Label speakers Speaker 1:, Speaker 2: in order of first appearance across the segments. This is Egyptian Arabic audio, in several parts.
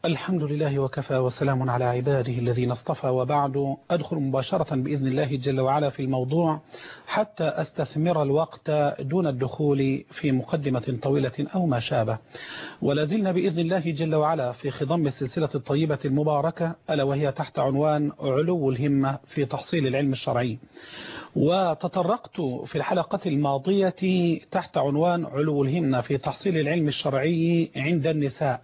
Speaker 1: الحمد لله وكفى وسلام على عباده الذين اصطفى وبعد أدخل مباشرة بإذن الله جل وعلا في الموضوع حتى أستثمر الوقت دون الدخول في مقدمة طويلة أو ما شابه ولازلنا بإذن الله جل وعلا في خضم السلسلة الطيبة المباركة ألا وهي تحت عنوان علو الهمة في تحصيل العلم الشرعي وتطرقت في الحلقة الماضية تحت عنوان علو الهمة في تحصيل العلم الشرعي عند النساء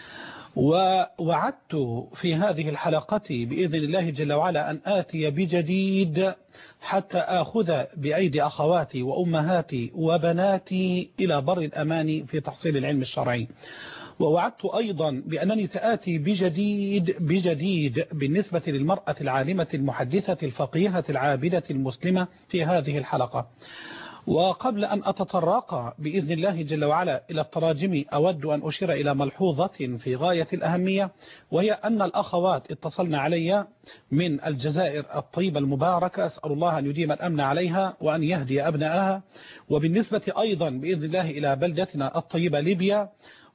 Speaker 1: ووعدت في هذه الحلقة بإذن الله جل وعلا أن آتي بجديد حتى آخذ بأيدي أخواتي وأمهاتي وبناتي إلى بر الأمان في تحصيل العلم الشرعي ووعدت أيضا بأنني سآتي بجديد بجديد بالنسبة للمرأة العالمة المحدثة الفقيهة العابدة المسلمة في هذه الحلقة وقبل أن أتطرق بإذن الله جل وعلا إلى التراجم أود أن أشير إلى ملحوظة في غاية الأهمية وهي أن الأخوات اتصلن علي من الجزائر الطيبة المباركة أسأل الله أن يديم الأمن عليها وأن يهدي أبنائها وبالنسبة أيضا بإذن الله إلى بلدتنا الطيبة ليبيا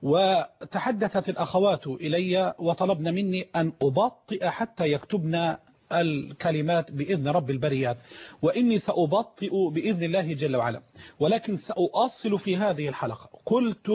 Speaker 1: وتحدثت الأخوات إلي وطلبن مني أن أبطئ حتى يكتبن الكلمات بإذن رب البريات وإني سأبطئ بإذن الله جل وعلا ولكن سأؤصل في هذه الحلقة قلت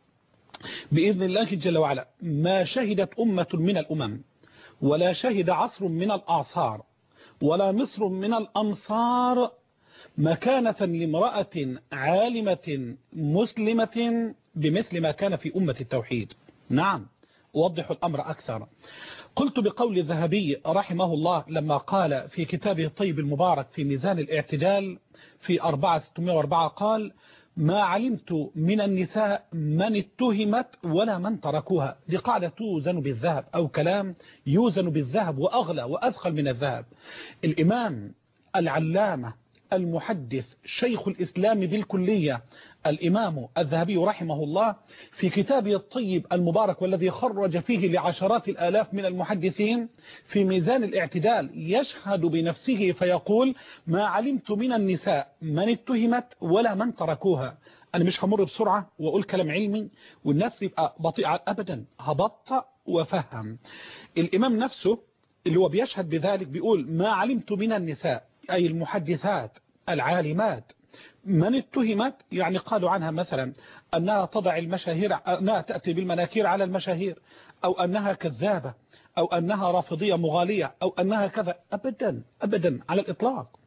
Speaker 1: بإذن الله جل وعلا ما شهدت أمة من الأمم ولا شهد عصر من الأعصار ولا مصر من الأمصار مكانة لامرأة عالمة مسلمة بمثل ما كان في أمة التوحيد نعم أوضح الأمر أكثر قلت بقول الذهبي رحمه الله لما قال في كتابه الطيب المبارك في ميزان الاعتدال في 4604 قال ما علمت من النساء من اتهمت ولا من تركوها دي قاعدة توزن بالذهب أو كلام يوزن بالذهب وأغلى وأثقل من الذهب الإمام العلامة المحدث شيخ الإسلام بالكلية الإمام الذهبي رحمه الله في كتابه الطيب المبارك والذي خرج فيه لعشرات الآلاف من المحدثين في ميزان الاعتدال يشهد بنفسه فيقول ما علمت من النساء من اتهمت ولا من تركوها أنا مش همر بسرعة وأقول كلام علمي والناس يبقى بطيئة أبدا هبطأ وفهم الإمام نفسه اللي هو بيشهد بذلك بيقول ما علمت من النساء أي المحدثات العالمات من اتهمت يعني قالوا عنها مثلا أنها تضع المشاهير أنها تأتي بالمناكير على المشاهير أو أنها كذابة أو أنها رافضية مغالية أو أنها كذا أبدا أبدا على الإطلاق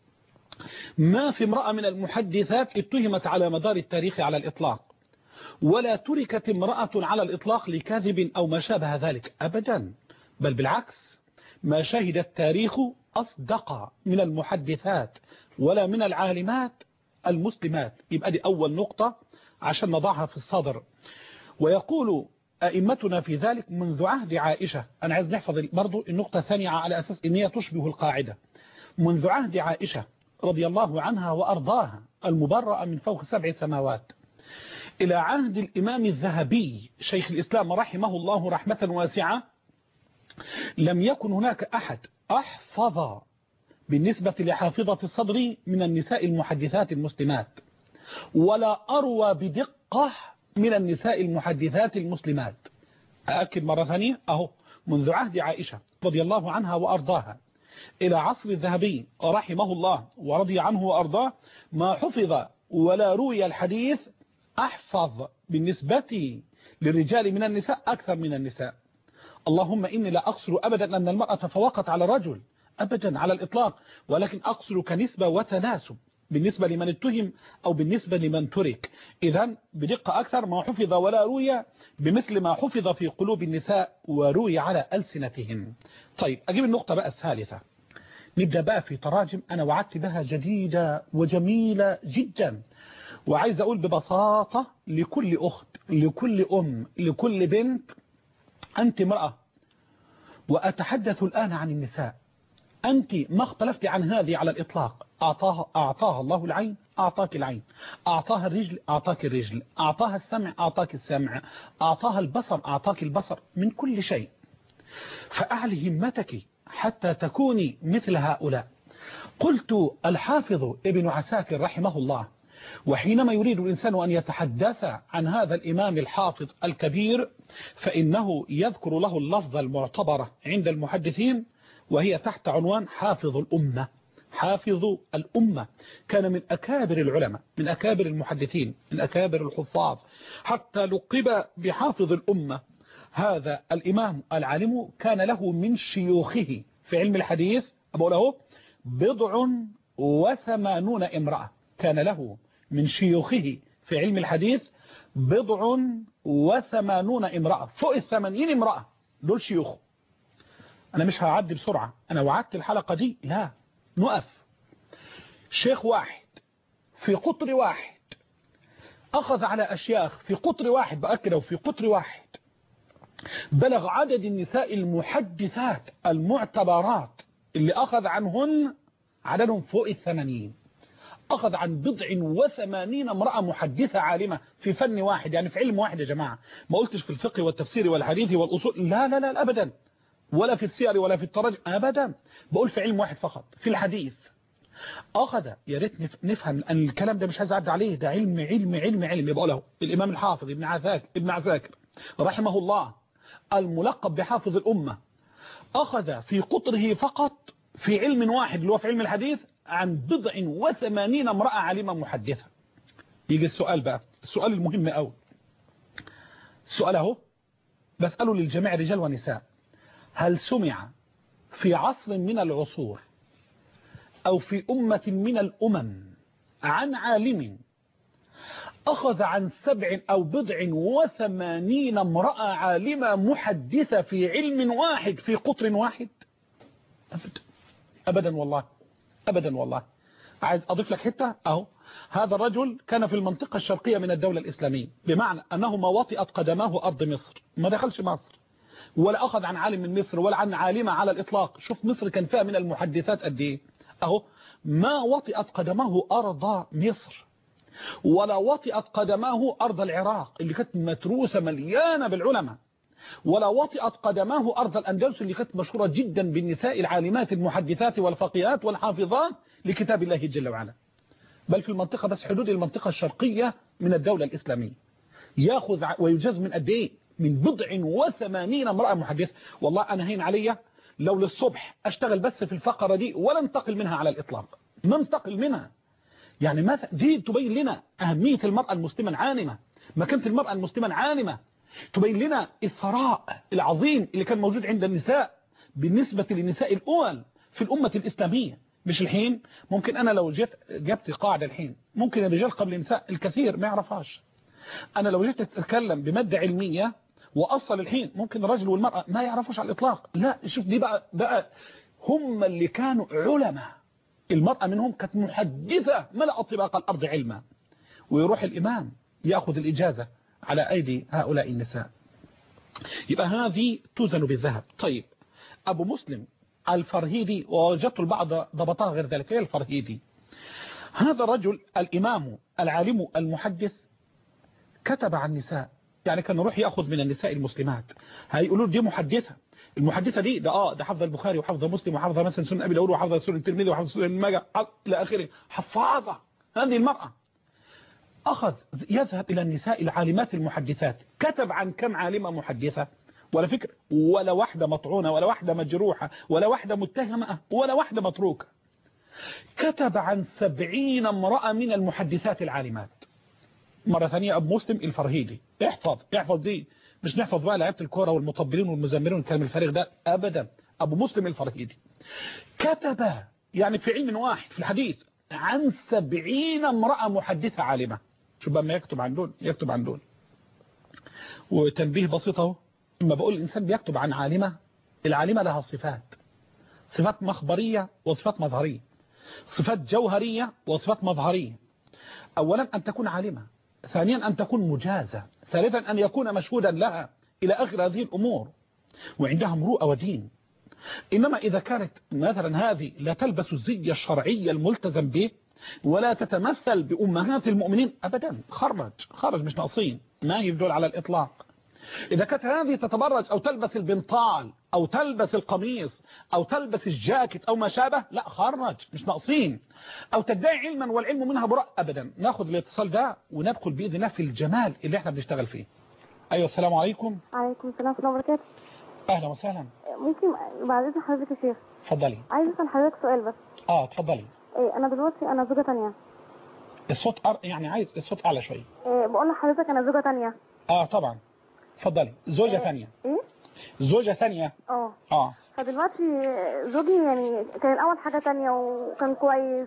Speaker 1: ما في امرأة من المحدثات اتهمت على مدار التاريخ على الإطلاق ولا تركت امرأة على الإطلاق لكاذب أو ما شابه ذلك أبدا بل بالعكس ما شهد التاريخ أصدق من المحدثات ولا من العالمات المسلمات يبقى دي أول نقطة عشان نضعها في الصدر ويقول أئمتنا في ذلك منذ عهد عائشة أنا عايز نحفظ برضو النقطة الثانية على أساس إن هي تشبه القاعدة منذ عهد عائشة رضي الله عنها وأرضاها المبرأة من فوق سبع سماوات إلى عهد الإمام الذهبي شيخ الإسلام رحمه الله رحمة واسعة لم يكن هناك أحد أحفظ بالنسبة لحافظة الصدر من النساء المحدثات المسلمات ولا أروى بدقة من النساء المحدثات المسلمات أأكد مرة ثانية أهو منذ عهد عائشة رضي الله عنها وأرضاها إلى عصر الذهبي رحمه الله ورضي عنه وأرضاه ما حفظ ولا روي الحديث أحفظ بالنسبة للرجال من النساء أكثر من النساء اللهم إني لا أقصر أبدا أن المرأة تفوقت على الرجل أبدا على الإطلاق ولكن أقصر كنسبة وتناسب بالنسبة لمن اتهم أو بالنسبة لمن ترك إذا بدقة أكثر ما حفظ ولا روي بمثل ما حفظ في قلوب النساء وروي على ألسنتهم طيب أجيب النقطة بقى الثالثة نبدأ بقى في تراجم أنا وعدت بها جديدة وجميلة جدا وعايز أقول ببساطة لكل أخت لكل أم لكل بنت أنت امرأة وأتحدث الآن عن النساء أنت ما اختلفت عن هذه على الإطلاق أعطاها, أعطاها الله العين أعطاك العين أعطاها الرجل أعطاك الرجل أعطاها السمع أعطاك السمع أعطاها البصر أعطاك البصر من كل شيء فأعلي همتك حتى تكوني مثل هؤلاء قلت الحافظ ابن عساكر رحمه الله وحينما يريد الإنسان أن يتحدث عن هذا الإمام الحافظ الكبير فإنه يذكر له اللفظة المعتبرة عند المحدثين وهي تحت عنوان حافظ الأمة حافظ الأمة كان من أكابر العلماء من أكابر المحدثين من أكابر الحفاظ حتى لقب بحافظ الأمة هذا الإمام العالم كان له من شيوخه في علم الحديث أقول له بضع وثمانون امرأة كان له من شيوخه في علم الحديث بضع وثمانون امرأة فوق الثمانين امرأة دول شيوخه أنا مش هعدي بسرعة أنا وعدت الحلقة دي لا نقف شيخ واحد في قطر واحد أخذ على أشياخ في قطر واحد بأكد وفي قطر واحد بلغ عدد النساء المحدثات المعتبرات اللي أخذ عنهن عددهم فوق الثمانين أخذ عن بضع وثمانين امرأة محدثة عالمة في فن واحد يعني في علم واحد يا جماعة ما قلتش في الفقه والتفسير والحديث والأصول لا لا لا أبدا ولا في السير ولا في التراجم أبدا بقول في علم واحد فقط في الحديث أخذ يا ريت نفهم أن الكلام ده مش عايز أعد عليه ده علم علم علم علم يبقى له الإمام الحافظ ابن عساكر ابن عساكر رحمه الله الملقب بحافظ الأمة أخذ في قطره فقط في علم واحد اللي هو في علم الحديث عن بضع وثمانين امرأة عالمة محدثة يجي السؤال بقى السؤال المهم قوي السؤال اهو بسأله للجميع رجال ونساء هل سمع في عصر من العصور أو في أمة من الأمم عن عالم أخذ عن سبع أو بضع وثمانين امرأة عالمة محدثة في علم واحد في قطر واحد أبدا أبدا والله أبدا والله عايز أضيف لك حتة أهو هذا الرجل كان في المنطقة الشرقية من الدولة الإسلامية بمعنى أنه ما وطئت قدماه أرض مصر ما دخلش مصر ولا أخذ عن عالم من مصر ولا عن عالمة على الإطلاق شوف مصر كان فيها من المحدثات قد إيه أهو ما وطئت قدماه أرض مصر ولا وطئت قدماه أرض العراق اللي كانت متروسة مليانة بالعلماء ولا وطئت قدماه أرض الأندلس اللي كانت مشهورة جدا بالنساء العالمات المحدثات والفقيهات والحافظات لكتاب الله جل وعلا بل في المنطقة بس حدود المنطقة الشرقية من الدولة الإسلامية ياخذ ويجاز من قد ايه من بضع وثمانين امرأة محدثة والله أنا هين عليا لو للصبح أشتغل بس في الفقرة دي ولا انتقل منها على الإطلاق ما انتقل منها يعني ما دي تبين لنا أهمية المرأة المسلمة العالمة مكانة المرأة المسلمة العالمة تبين لنا الثراء العظيم اللي كان موجود عند النساء بالنسبة للنساء الأول في الأمة الإسلامية مش الحين ممكن أنا لو جيت جبت قاعدة الحين ممكن الرجال قبل النساء الكثير ما يعرفهاش أنا لو جيت أتكلم بمادة علمية وأصل الحين ممكن الرجل والمرأة ما يعرفوش على الإطلاق لا شوف دي بقى, بقى هم اللي كانوا علماء المرأة منهم كانت محدثة ملأ طباق الأرض علما ويروح الإمام يأخذ الإجازة على أيدي هؤلاء النساء يبقى هذه توزن بالذهب طيب أبو مسلم الفرهيدي ووجدت البعض ضبطها غير ذلك هي الفرهيدي هذا الرجل الإمام العالم المحدث كتب عن النساء يعني كان يروح يأخذ من النساء المسلمات هيقولوا دي محدثة المحدثة دي ده اه ده حفظ البخاري وحفظ مسلم وحفظ مثلا سنن أبي داود وحفظ سنن الترمذي وحفظ سنن الماجه إلى آخره حفاظة هذه المرأة أخذ يذهب إلى النساء العالمات المحدثات كتب عن كم عالمة محدثة ولا فكر ولا واحدة مطعونة ولا واحدة مجروحة ولا واحدة متهمة ولا واحدة متروكة كتب عن سبعين امرأة من المحدثات العالمات مرة ثانية أبو مسلم الفرهيدي احفظ احفظ دي مش نحفظ بقى لعيبه الكوره والمطبلين والمزمرين والكلام الفارغ ده أبدا أبو مسلم الفرهيدي كتب يعني في علم واحد في الحديث عن سبعين امرأة محدثة عالمة شو بقى ما يكتب عن دول يكتب عن دول وتنبيه بسيط اهو لما بقول الإنسان بيكتب عن عالمة العالمة لها صفات صفات مخبرية وصفات مظهرية صفات جوهرية وصفات مظهرية أولا أن تكون عالمة ثانيا أن تكون مجازة ثالثا أن يكون مشهودا لها إلى آخر هذه الأمور وعندها مروءة ودين إنما إذا كانت مثلا هذه لا تلبس الزي الشرعي الملتزم به ولا تتمثل بأمهات المؤمنين أبدا خرج خرج مش ناقصين ما يبدول على الإطلاق إذا كانت هذه تتبرج أو تلبس البنطال أو تلبس القميص أو تلبس الجاكيت أو ما شابه لا خرج مش ناقصين أو تدعي علما والعلم منها براء أبدا ناخذ الاتصال ده وندخل بإذن الله في الجمال اللي احنا بنشتغل فيه أيوة السلام عليكم
Speaker 2: عليكم السلام ورحمة الله وبركاته
Speaker 1: أهلا وسهلا
Speaker 2: ممكن بعد إذن حضرتك يا شيخ
Speaker 1: اتفضلي
Speaker 2: عايز أسأل حضرتك سؤال بس
Speaker 1: اه اتفضلي
Speaker 2: إيه أنا دلوقتي أنا زوجة تانية
Speaker 1: الصوت أر... يعني عايز الصوت أعلى شوية
Speaker 2: إيه بقول لحضرتك أنا زوجة تانية
Speaker 1: اه طبعا اتفضلي زوجة
Speaker 2: إيه.
Speaker 1: ثانية
Speaker 2: إيه
Speaker 1: زوجة ثانية
Speaker 2: اه
Speaker 1: اه
Speaker 2: فدلوقتي زوجي يعني كان الأول حاجة تانية وكان كويس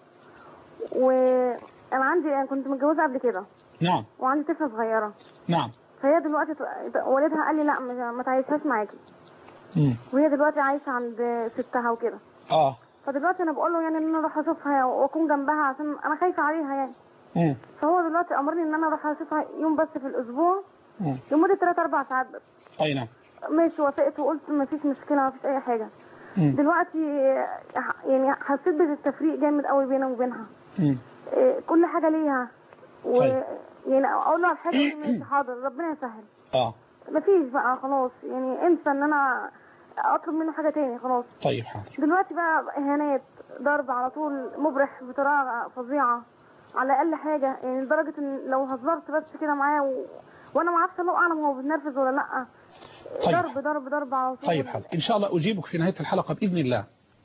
Speaker 2: وأنا عندي يعني كنت متجوزة قبل كده
Speaker 1: نعم
Speaker 2: وعندي طفلة صغيرة
Speaker 1: نعم
Speaker 2: فهي دلوقتي ت- والدها قال لي لا ما ما تعيشهاش معاكي
Speaker 1: مم.
Speaker 2: وهي دلوقتي عايشة عند ستها وكده
Speaker 1: اه
Speaker 2: فدلوقتي انا بقول له يعني ان انا اروح اشوفها واكون جنبها عشان انا خايفه عليها يعني
Speaker 1: مم.
Speaker 2: فهو دلوقتي امرني ان انا اروح اشوفها يوم بس في الاسبوع
Speaker 1: مم.
Speaker 2: لمده 3 4 ساعات بس
Speaker 1: اي نعم
Speaker 2: ماشي وافقت وقلت ما فيش مشكله ما فيش اي حاجه
Speaker 1: مم.
Speaker 2: دلوقتي آه، يعني حسيت بالتفريق جامد قوي بيني وبينها
Speaker 1: مم.
Speaker 2: آه، كل حاجه ليها و
Speaker 1: طيب.
Speaker 2: يعني اقول له على حاجه يقول لي ماشي حاضر ربنا يسهل
Speaker 1: اه
Speaker 2: مفيش بقى خلاص يعني انسى ان انا اطلب منه حاجه تاني خلاص
Speaker 1: طيب حاضر
Speaker 2: دلوقتي بقى اهانات ضرب على طول مبرح بطريقه فظيعه على اقل حاجه يعني لدرجه ان لو هزرت بس كده معاه و... وانا ما اعرفش الله اعلم هو بيتنرفز ولا لا
Speaker 1: طيب.
Speaker 2: ضرب ضرب ضرب على طول
Speaker 1: طيب حاضر ان شاء الله اجيبك في نهاية الحلقة باذن الله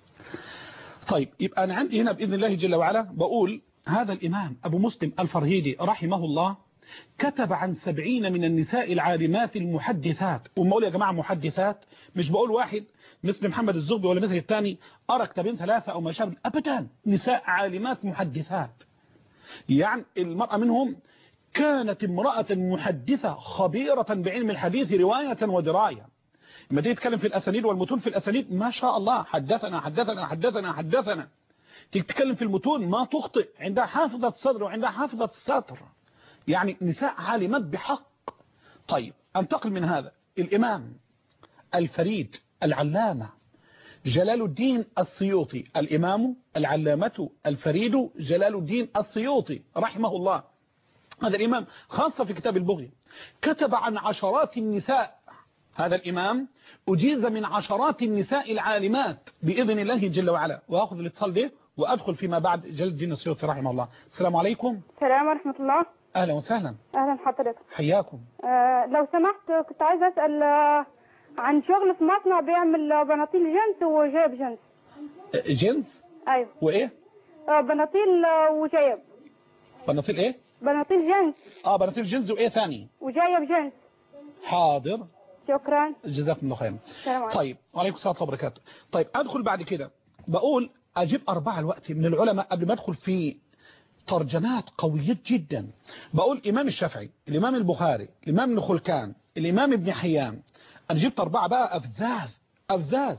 Speaker 1: طيب يبقى انا عندي هنا باذن الله جل وعلا بقول هذا الامام ابو مسلم الفرهيدي رحمه الله كتب عن سبعين من النساء العالمات المحدثات وما اقول يا جماعة محدثات مش بقول واحد مثل محمد الزغبي ولا مثل الثاني أرى كتابين ثلاثة أو ما شابه أبدا نساء عالمات محدثات يعني المرأة منهم كانت امرأة محدثة خبيرة بعلم الحديث رواية ودراية لما تيجي تتكلم في الأسانيد والمتون في الأسانيد ما شاء الله حدثنا حدثنا حدثنا حدثنا تيجي تتكلم في المتون ما تخطئ عندها حافظة الصدر وعندها حافظة السطر يعني نساء عالمات بحق طيب انتقل من هذا الإمام الفريد العلامة جلال الدين السيوطي الإمام العلامة الفريد جلال الدين السيوطي رحمه الله هذا الإمام خاصة في كتاب البغي كتب عن عشرات النساء هذا الإمام أجيز من عشرات النساء العالمات بإذن الله جل وعلا وأخذ الاتصال ده وأدخل فيما بعد جلال الدين السيوطي رحمه الله السلام عليكم
Speaker 2: السلام ورحمه الله
Speaker 1: أهلا وسهلا
Speaker 2: اهلا حضرتك
Speaker 1: حياكم
Speaker 2: آه لو سمحت كنت عايزه اسال آه عن شغل في مصنع بيعمل بناطيل جنس وجيب جنس
Speaker 1: جنس
Speaker 2: ايوه
Speaker 1: وإيه
Speaker 2: آه بناطيل آه وجيب
Speaker 1: بناطيل إيه
Speaker 2: بناطيل جنس
Speaker 1: آه بناطيل جنس وإيه ثاني
Speaker 2: وجايب جنس
Speaker 1: حاضر
Speaker 2: شكرا
Speaker 1: جزاكم الله خيرا
Speaker 2: السلام عليكم
Speaker 1: طيب وعليكم السلام ورحمه الله وبركاته طيب ادخل بعد كده بقول اجيب اربعه الوقت من العلماء قبل ما ادخل في ترجمات قوية جدا بقول الامام الشافعي الامام البخاري الامام ابن خلكان الامام ابن حيان انا جبت اربعه بقى افذاذ افذاذ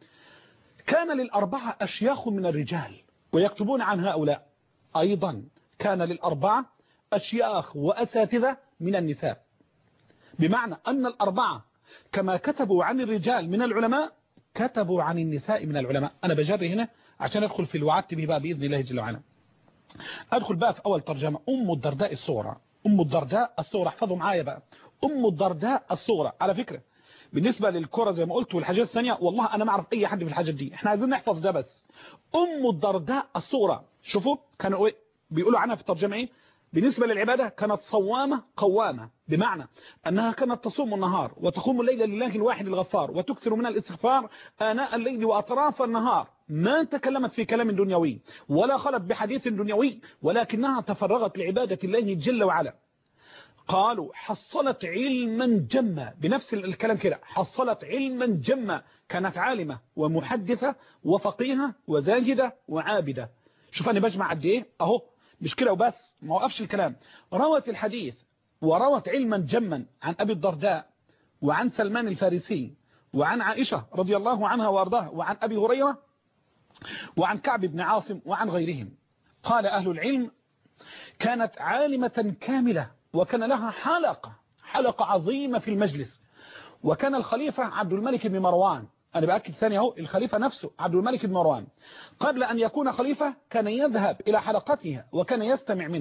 Speaker 1: كان للاربعه اشياخ من الرجال ويكتبون عن هؤلاء ايضا كان للاربعه اشياخ واساتذه من النساء بمعنى أن الأربعة كما كتبوا عن الرجال من العلماء كتبوا عن النساء من العلماء أنا بجري هنا عشان أدخل في الوعد به بقى بإذن الله جل وعلا أدخل بقى في أول ترجمة أم الدرداء الصغرى أم الدرداء الصغرى احفظوا معايا بقى أم الدرداء الصغرى على فكرة بالنسبة للكرة زي ما قلت والحاجات الثانية والله أنا ما أعرف أي حد في الحاجات دي احنا عايزين نحفظ ده بس أم الدرداء الصغرى شوفوا كانوا إيه؟ بيقولوا عنها في الترجمة إيه بالنسبة للعبادة كانت صوامة قوامة بمعنى أنها كانت تصوم النهار وتقوم الليل لله الواحد الغفار وتكثر من الاستغفار آناء الليل وأطراف النهار ما تكلمت في كلام دنيوي ولا خلت بحديث دنيوي ولكنها تفرغت لعبادة الله جل وعلا قالوا حصلت علما جما بنفس الكلام كده حصلت علما جما كانت عالمة ومحدثة وفقيهة وزاهدة وعابدة شوف أنا بجمع قد إيه أهو مش كده وبس ما وقفش الكلام روت الحديث وروت علما جما عن أبي الدرداء وعن سلمان الفارسي وعن عائشة رضي الله عنها وارضاها وعن أبي هريرة وعن كعب بن عاصم وعن غيرهم قال أهل العلم كانت عالمة كاملة وكان لها حلقة حلقة عظيمة في المجلس وكان الخليفة عبد الملك بن مروان أنا بأكد ثاني أهو الخليفة نفسه عبد الملك بن مروان قبل أن يكون خليفة كان يذهب إلى حلقتها وكان يستمع منها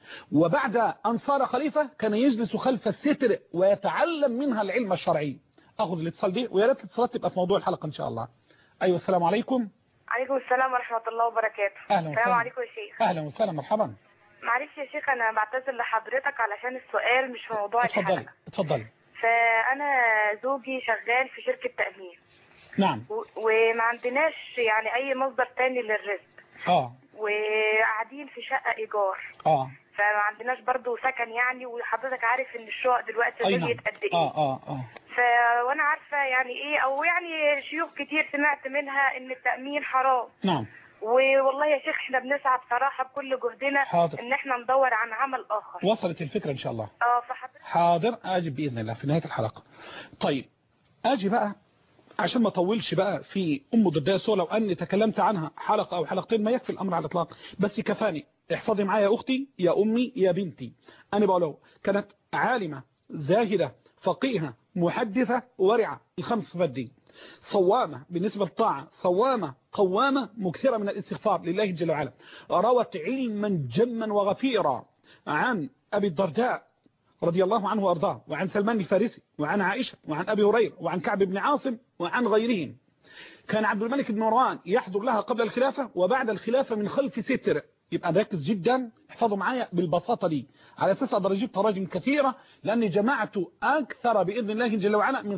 Speaker 1: وبعد أن صار خليفة كان يجلس خلف الستر ويتعلم منها العلم الشرعي أخذ الاتصال دي ويا ريت الاتصالات تبقى في موضوع الحلقة إن شاء الله أيوة السلام عليكم
Speaker 3: عليكم السلام ورحمة الله وبركاته
Speaker 1: أهلا
Speaker 3: السلام
Speaker 1: وسهلا.
Speaker 3: عليكم يا شيخ
Speaker 1: أهلا وسهلا مرحبا
Speaker 3: معلش يا شيخ أنا بعتذر لحضرتك علشان السؤال مش في موضوع
Speaker 1: اتفضلي
Speaker 3: الحلقة
Speaker 1: اتفضلي
Speaker 3: فأنا زوجي شغال في شركة تأمين
Speaker 1: نعم
Speaker 3: و- وما عندناش يعني أي مصدر تاني للرزق
Speaker 1: اه
Speaker 3: وقاعدين في شقة إيجار
Speaker 1: اه
Speaker 3: فما عندناش برضو سكن يعني وحضرتك عارف ان الشقق دلوقتي
Speaker 1: أي نعم
Speaker 3: غليت قد ايه
Speaker 1: اه اه اه
Speaker 3: ف وانا عارفه يعني ايه او يعني شيوخ كتير سمعت منها ان التامين حرام
Speaker 1: نعم
Speaker 3: والله يا شيخ احنا بنسعى بصراحه بكل جهدنا
Speaker 1: حاضر.
Speaker 3: ان احنا ندور عن عمل اخر
Speaker 1: وصلت الفكرة إن شاء الله
Speaker 3: اه فحضرتك
Speaker 1: حاضر أجب بإذن الله في نهاية الحلقة طيب أجي بقى عشان ما اطولش بقى في أم الدرداء سوى لو أني تكلمت عنها حلقة أو حلقتين ما يكفي الأمر على الإطلاق بس كفاني احفظي معايا يا أختي يا أمي يا بنتي أنا بقول له كانت عالمة زاهدة فقيهة محدثة ورعة الخمس صفات دي صوامة بالنسبة للطاعة صوامة قوامة مكثرة من الاستغفار لله جل وعلا روت علما جما وغفيرا عن أبي الدرداء رضي الله عنه وارضاه وعن سلمان الفارسي وعن عائشة وعن أبي هريرة وعن كعب بن عاصم وعن غيرهم كان عبد الملك بن مروان يحضر لها قبل الخلافة وبعد الخلافة من خلف ستر يبقى ركز جدا احفظوا معايا بالبساطة دي على أساس أقدر أجيب تراجم كثيرة لأني جمعت أكثر بإذن الله جل وعلا من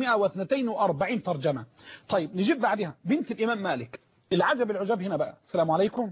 Speaker 1: 342 ترجمة طيب نجيب بعدها بنت الإمام مالك العجب العجاب هنا بقى السلام عليكم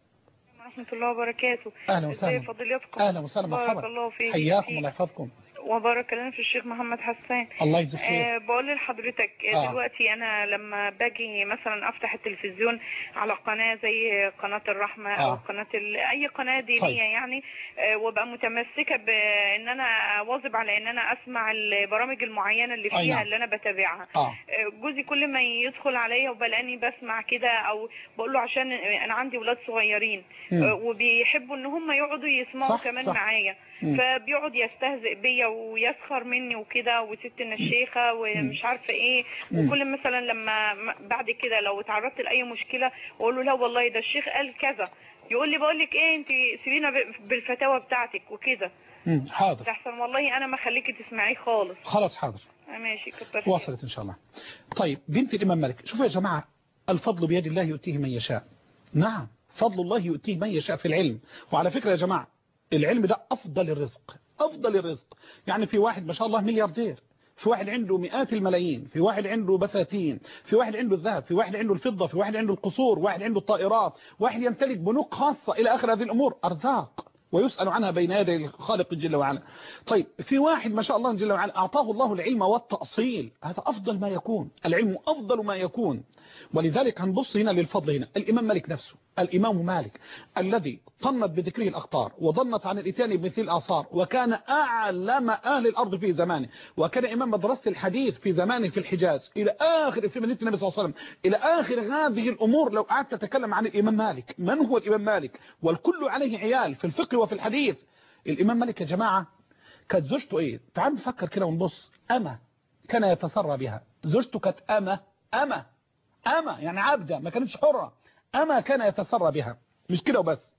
Speaker 3: ورحمه الله وبركاته
Speaker 1: أهلا وسهلا
Speaker 3: ازي فضيلتكم
Speaker 1: أهلا وسهلا
Speaker 3: بارك
Speaker 1: مرحبا
Speaker 3: الله فيك
Speaker 1: حياكم الله يحفظكم
Speaker 3: وبارك الله في الشيخ محمد حسان
Speaker 1: الله يجزيك خير
Speaker 3: أه بقول لحضرتك
Speaker 1: آه.
Speaker 3: آه. دلوقتي انا لما باجي مثلا افتح التلفزيون على قناه زي قناه الرحمه
Speaker 1: آه.
Speaker 3: او قناه ال... اي قناه دينيه
Speaker 1: طيب.
Speaker 3: يعني أه وابقى متمسكه بان انا واظب على ان انا اسمع البرامج المعينه اللي
Speaker 1: أي
Speaker 3: فيها
Speaker 1: نعم.
Speaker 3: اللي انا بتابعها
Speaker 1: آه
Speaker 3: آه، جوزي كل ما يدخل عليا وبلاقيني بسمع كده او بقول له عشان انا عندي ولاد صغيرين
Speaker 1: مم.
Speaker 3: آه، وبيحبوا ان هم يقعدوا يسمعوا
Speaker 1: صح،
Speaker 3: كمان
Speaker 1: صح.
Speaker 3: معايا
Speaker 1: مم.
Speaker 3: فبيقعد يستهزئ بيا ويسخر مني وكده وستنا الشيخه ومش عارفه ايه
Speaker 1: مم.
Speaker 3: وكل مثلا لما م- بعد كده لو اتعرضت لاي مشكله اقول له لا والله ده الشيخ قال كذا يقول لي بقول لك ايه انت سيبينا ب- بالفتاوى بتاعتك وكده
Speaker 1: مم. حاضر
Speaker 3: احسن والله انا ما خليكي تسمعيه خالص
Speaker 1: خلاص حاضر
Speaker 3: آه، ماشي كتر خيرك.
Speaker 1: وصلت إن شاء الله طيب بنت الإمام مالك شوفوا يا جماعة الفضل بيد الله يؤتيه من يشاء نعم فضل الله يؤتيه من يشاء في العلم وعلى فكرة يا جماعة العلم ده أفضل الرزق أفضل الرزق يعني في واحد ما شاء الله ملياردير في واحد عنده مئات الملايين في واحد عنده بساتين في واحد عنده الذهب في واحد عنده الفضة في واحد عنده القصور واحد عنده الطائرات واحد يمتلك بنوك خاصة إلى آخر هذه الأمور أرزاق ويسأل عنها بين يدي الخالق جل وعلا طيب في واحد ما شاء الله جل وعلا أعطاه الله العلم والتأصيل هذا أفضل ما يكون العلم أفضل ما يكون ولذلك هنبص هنا للفضل هنا الإمام مالك نفسه الإمام مالك الذي طنت بذكره الأخطار وضنت عن الإتيان بمثل الآثار وكان أعلم أهل الأرض في زمانه وكان إمام مدرسة الحديث في زمانه في الحجاز إلى آخر في مدينة النبي صلى الله عليه وسلم إلى آخر هذه الأمور لو قعدت تتكلم عن الإمام مالك من هو الإمام مالك والكل عليه عيال في الفقه وفي الحديث الإمام مالك يا جماعة كانت زوجته إيه تعال نفكر كده ونبص أما كان يتسرى بها زوجته كانت أما أما أما يعني عبدة ما كانتش حرة أما كان يتسرى بها مش كده وبس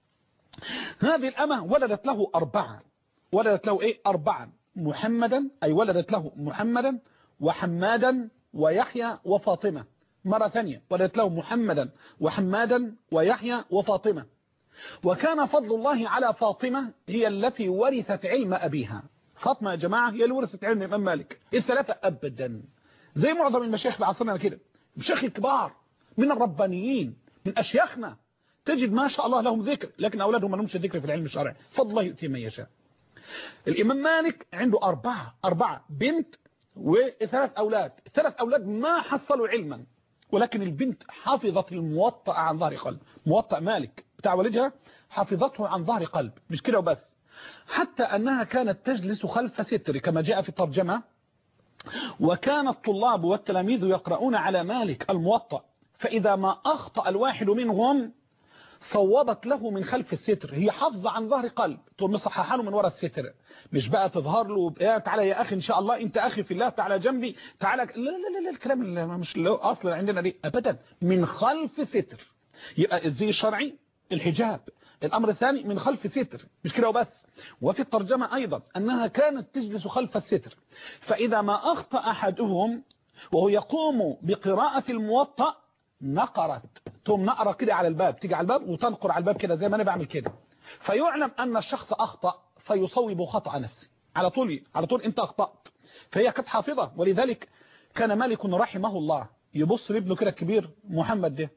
Speaker 1: هذه الأمة ولدت له أربعة ولدت له إيه أربعة محمدا أي ولدت له محمدا وحمادا ويحيى وفاطمة مرة ثانية ولدت له محمدا وحمادا ويحيى وفاطمة وكان فضل الله على فاطمة هي التي ورثت علم أبيها فاطمة يا جماعة هي اللي ورثت علم الإمام مالك الثلاثة أبدا زي معظم المشايخ بعصرنا كده مشايخ كبار من الربانيين من أشياخنا تجد ما شاء الله لهم ذكر لكن أولادهم ما لهمش ذكر في العلم الشرعي فضل الله يؤتي من يشاء الإمام مالك عنده أربعة أربعة بنت وثلاث أولاد ثلاث أولاد ما حصلوا علما ولكن البنت حفظت الموطأ عن ظهر قلب موطأ مالك بتاع والدها حفظته عن ظهر قلب مش كده وبس حتى أنها كانت تجلس خلف ستر كما جاء في الترجمة وكان الطلاب والتلاميذ يقرؤون على مالك الموطأ فإذا ما أخطأ الواحد منهم صوبت له من خلف الستر هي حافظة عن ظهر قلب تقوم مصححه له من وراء الستر مش بقى تظهر له يا تعالى يا أخي إن شاء الله أنت أخي في الله تعالى جنبي تعالى لا لا لا, لا الكلام اللي مش اللي أصلا عندنا دي أبدا من خلف ستر يبقى الزي الشرعي الحجاب الأمر الثاني من خلف ستر مش كده وبس وفي الترجمة أيضا أنها كانت تجلس خلف الستر فإذا ما أخطأ أحدهم وهو يقوم بقراءة الموطأ نقرت تقوم نقرة كده على الباب تيجي على الباب وتنقر على الباب كده زي ما أنا بعمل كده فيعلم أن الشخص أخطأ فيصوب خطأ نفسه على طول على طول أنت أخطأت فهي كانت حافظة ولذلك كان مالك رحمه الله يبص لابنه كده الكبير محمد ده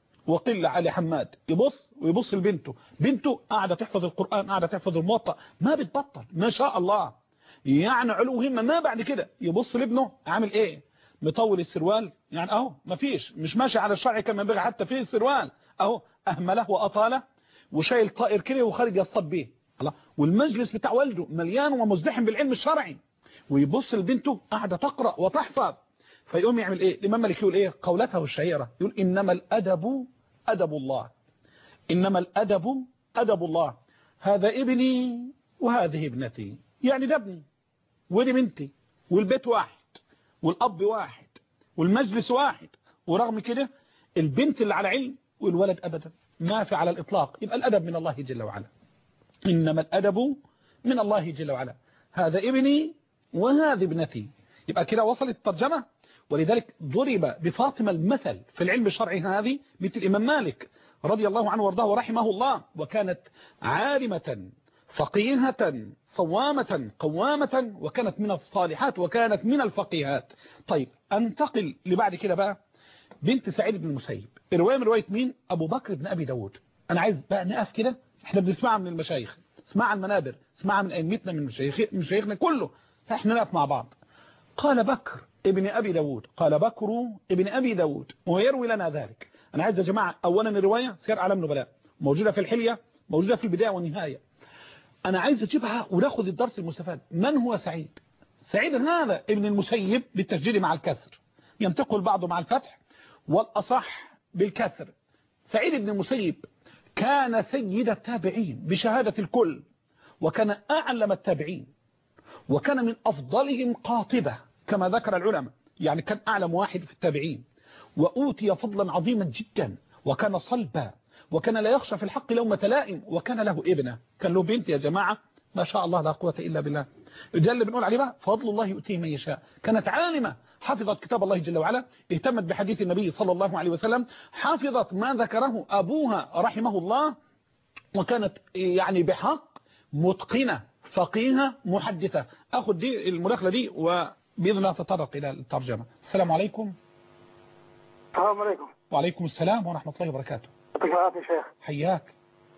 Speaker 1: وقل علي حماد يبص ويبص لبنته بنته قاعدة تحفظ القرآن قاعدة تحفظ الموطأ ما بتبطل ما شاء الله يعني علو همة ما بعد كده يبص لابنه عامل ايه مطول السروال يعني اهو ما فيش مش ماشي على الشرع كما ينبغي حتى فيه السروال اهو اهمله واطاله وشايل طائر كده وخارج يصطاد بيه الله والمجلس بتاع والده مليان ومزدحم بالعلم الشرعي ويبص لبنته قاعدة تقرأ وتحفظ فيقوم يعمل ايه الامام مالك يقول ايه قولته الشهيرة يقول انما الادب ادب الله انما الادب ادب الله هذا ابني وهذه ابنتي يعني ده ابني ودي بنتي والبيت واحد والاب واحد والمجلس واحد ورغم كده البنت اللي على علم والولد ابدا ما في على الاطلاق يبقى الادب من الله جل وعلا انما الادب من الله جل وعلا هذا ابني وهذه ابنتي يبقى كده وصلت الترجمة ولذلك ضرب بفاطمة المثل في العلم الشرعي هذه مثل الإمام مالك رضي الله عنه وارضاه ورحمه الله وكانت عالمة فقيهة صوامة قوامة وكانت من الصالحات وكانت من الفقيهات طيب انتقل لبعد كده بقى بنت سعيد بن المسيب الرواية من رواية مين أبو بكر بن أبي داود أنا عايز بقى نقف كده احنا بنسمعها من المشايخ اسمعها عن المنابر اسمعها من أئمتنا من مشايخ مشايخنا كله احنا نقف مع بعض قال بكر ابن أبي داود قال بكر ابن أبي داود ويروي لنا ذلك أنا عايز يا جماعة أولا الرواية سير علم نبلاء موجودة في الحلية موجودة في البداية والنهاية أنا عايز أجيبها وناخذ الدرس المستفاد من هو سعيد سعيد هذا ابن المسيب بالتسجيل مع الكسر ينتقل بعضه مع الفتح والأصح بالكسر سعيد بن المسيب كان سيد التابعين بشهادة الكل وكان أعلم التابعين وكان من أفضلهم قاطبة كما ذكر العلماء يعني كان أعلم واحد في التابعين وأوتي فضلا عظيما جدا وكان صلبا وكان لا يخشى في الحق لومة لائم وكان له ابنة كان له بنت يا جماعة ما شاء الله لا قوة إلا بالله ده اللي بنقول عليه بقى فضل الله يؤتيه من يشاء كانت عالمة حفظت كتاب الله جل وعلا اهتمت بحديث النبي صلى الله عليه وسلم حفظت ما ذكره أبوها رحمه الله وكانت يعني بحق متقنة فقيهة محدثة أخذ دي المداخلة دي وبإذن الله تطرق إلى الترجمة السلام عليكم
Speaker 4: السلام عليكم
Speaker 1: وعليكم السلام ورحمة الله وبركاته
Speaker 4: يعطيك العافية شيخ
Speaker 1: حياك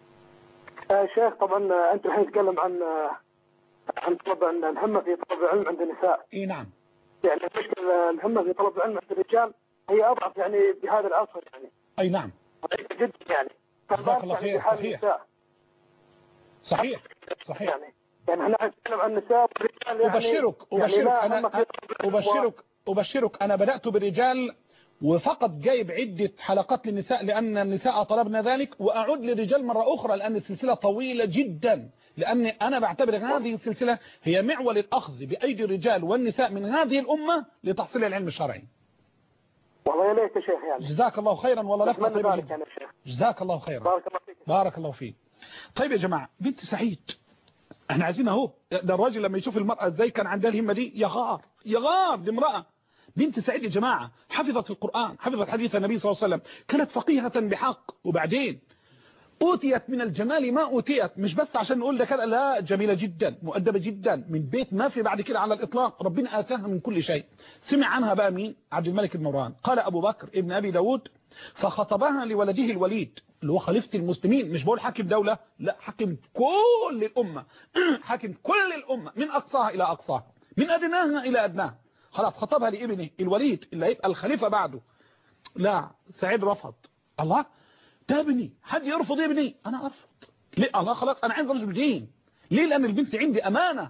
Speaker 4: آه شيخ طبعا آه، أنت الحين تتكلم عن آه، عن طلب عن الهمة في طلب العلم عند النساء
Speaker 1: اي نعم
Speaker 4: يعني المشكلة الهمة في طلب العلم عند الرجال هي أضعف يعني بهذا العصر يعني
Speaker 1: اي نعم
Speaker 4: ضعيفة جدا يعني
Speaker 1: جزاك الله
Speaker 4: يعني
Speaker 1: خير،
Speaker 4: في حال
Speaker 1: صحيح.
Speaker 4: النساء
Speaker 1: صحيح صحيح
Speaker 4: يعني يعني احنا نتكلم عن النساء والرجال يعني
Speaker 1: أبشرك
Speaker 4: يعني
Speaker 1: أبشرك
Speaker 4: لا
Speaker 1: أنا
Speaker 4: همة في طلب العلم
Speaker 1: أبشرك أبشرك أنا بدأت بالرجال وفقط جايب عدة حلقات للنساء لأن النساء طلبنا ذلك وأعود للرجال مرة أخرى لأن السلسلة طويلة جدا لأن أنا بعتبر أن هذه السلسلة هي معول الأخذ بأيدي الرجال والنساء من هذه الأمة لتحصيل العلم الشرعي
Speaker 4: والله يا ليت يا شيخ يعني
Speaker 1: جزاك الله خيرا والله لفتة
Speaker 4: أتمنى
Speaker 1: طيبة
Speaker 4: ذلك
Speaker 1: جدا
Speaker 4: يعني يا شيخ
Speaker 1: جزاك الله خيرا
Speaker 4: بارك الله فيك
Speaker 1: بارك الله فيك طيب يا جماعة بنت سعيد احنا عايزين اهو ده الراجل لما يشوف المرأة ازاي كان عندها الهمة دي يغار يغار دي امرأة بنت سعيد يا جماعة حفظت القرآن حفظت حديث النبي صلى الله عليه وسلم كانت فقيهة بحق وبعدين أوتيت من الجمال ما أوتيت مش بس عشان نقول ده كده لا جميلة جدا مؤدبة جدا من بيت ما في بعد كده على الإطلاق ربنا آتاها من كل شيء سمع عنها بقى مين عبد الملك بن مروان قال أبو بكر ابن أبي داود فخطبها لولده الوليد اللي هو خليفة المسلمين مش بقول حاكم دولة لا حاكم كل الأمة حاكم كل الأمة من أقصاها إلى أقصاها من أدناها إلى أدناها خلاص خطبها لابنه الوليد اللي هيبقى الخليفة بعده لا سعيد رفض الله ده ابني حد يرفض ابني انا ارفض ليه الله خلاص انا عايز رجل دين ليه لان البنت عندي امانه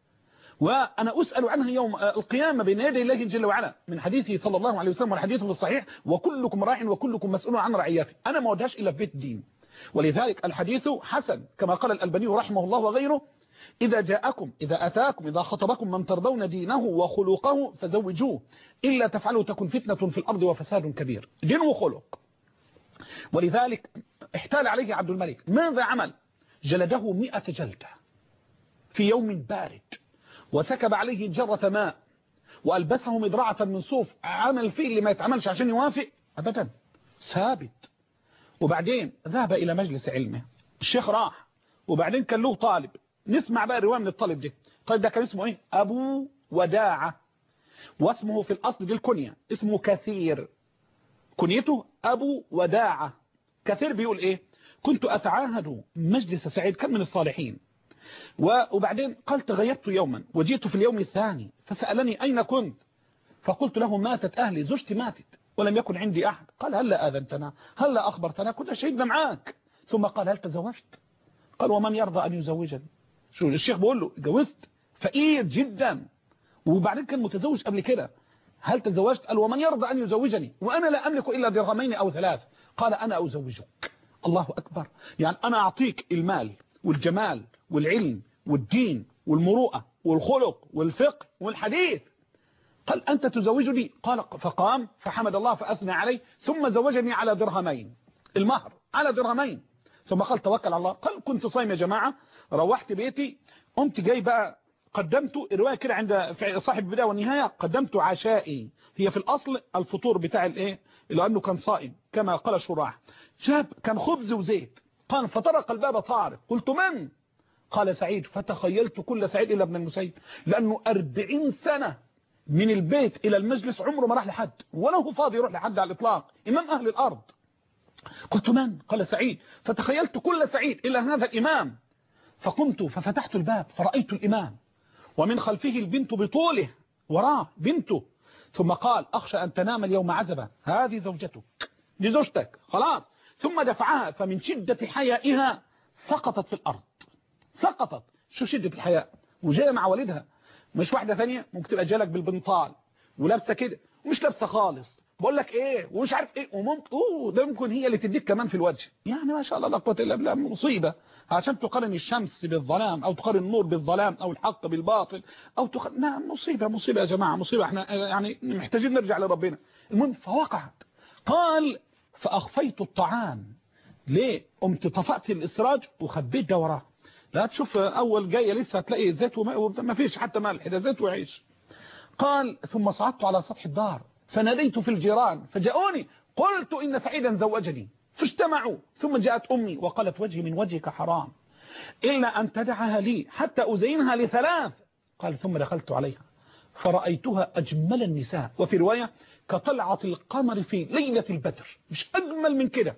Speaker 1: وانا اسال عنها يوم القيامه بين يدي الله جل وعلا من حديثه صلى الله عليه وسلم والحديث في الصحيح وكلكم راع وكلكم مسؤول عن رعيته انا ما ودهاش الا في بيت دين ولذلك الحديث حسن كما قال الالباني رحمه الله وغيره إذا جاءكم إذا أتاكم إذا خطبكم من ترضون دينه وخلقه فزوجوه إلا تفعلوا تكن فتنة في الأرض وفساد كبير دين وخلق ولذلك احتال عليه عبد الملك ماذا عمل جلده مئة جلدة في يوم بارد وسكب عليه جرة ماء وألبسه مدرعة من صوف عمل فيه اللي ما يتعملش عشان يوافق أبدا ثابت وبعدين ذهب إلى مجلس علمه الشيخ راح وبعدين كان له طالب نسمع بقى الرواية من الطالب ده الطالب ده كان اسمه ايه أبو وداعة واسمه في الأصل دي الكنية اسمه كثير كنيته أبو وداعة كثير بيقول ايه كنت أتعاهد مجلس سعيد كان من الصالحين وبعدين قال تغيبت يوما وجئت في اليوم الثاني فسألني أين كنت فقلت له ماتت أهلي زوجتي ماتت ولم يكن عندي أحد قال هلا آذنتنا هلا أخبرتنا كنا شهدنا معاك ثم قال هل تزوجت قال ومن يرضى أن يزوجني شو الشيخ بيقول له جوزت فقير جدا وبعدين كان متزوج قبل كده هل تزوجت قال ومن يرضى أن يزوجني وأنا لا أملك إلا درهمين أو ثلاث قال أنا أزوجك الله أكبر يعني أنا أعطيك المال والجمال والعلم والدين والمروءة والخلق والفقه والحديث قال أنت تزوجني قال فقام فحمد الله فأثنى عليه ثم زوجني على درهمين المهر على درهمين ثم قال توكل على الله قال كنت صايم يا جماعة روحت بيتي قمت جاي بقى قدمت الرواية كده عند صاحب البداية والنهاية قدمت عشائي هي في الأصل الفطور بتاع الايه لأنه كان صائم كما قال شراح جاب كان خبز وزيت قال فطرق الباب طارق قلت من قال سعيد فتخيلت كل سعيد إلا ابن المسيب لأنه أربعين سنة من البيت إلى المجلس عمره ما راح لحد ولا هو فاضي يروح لحد على الإطلاق إمام أهل الأرض قلت من قال سعيد فتخيلت كل سعيد إلى هذا الإمام فقمت ففتحت الباب فرأيت الإمام ومن خلفه البنت بطوله وراه بنته ثم قال أخشى أن تنام اليوم عزبا هذه زوجتك دي زوجتك خلاص ثم دفعها فمن شدة حيائها سقطت في الأرض سقطت شو شدة الحياء وجايه مع والدها مش واحدة ثانية ممكن تبقى جالك بالبنطال ولابسه كده ومش لابسه خالص بقول لك ايه ومش عارف ايه وممكن اوه ده ممكن هي اللي تديك كمان في الوجه يعني ما شاء الله لا قوه الا بالله مصيبه عشان تقارن الشمس بالظلام او تقارن النور بالظلام او الحق بالباطل او تقارن نعم مصيبه مصيبه يا جماعه مصيبه احنا يعني محتاجين نرجع لربنا المهم فوقعت قال فاخفيت الطعام ليه قمت طفأت الاسراج وخبيت ده وراه لا تشوف اول جايه لسه هتلاقي زيت وما فيش حتى ملح ده زيت وعيش قال ثم صعدت على سطح الدار فناديت في الجيران فجاءوني قلت إن سعيدا زوجني فاجتمعوا ثم جاءت أمي وقالت وجهي من وجهك حرام إلا أن تدعها لي حتى أزينها لثلاث قال ثم دخلت عليها فرأيتها أجمل النساء وفي رواية كطلعة القمر في ليلة البدر مش أجمل من كده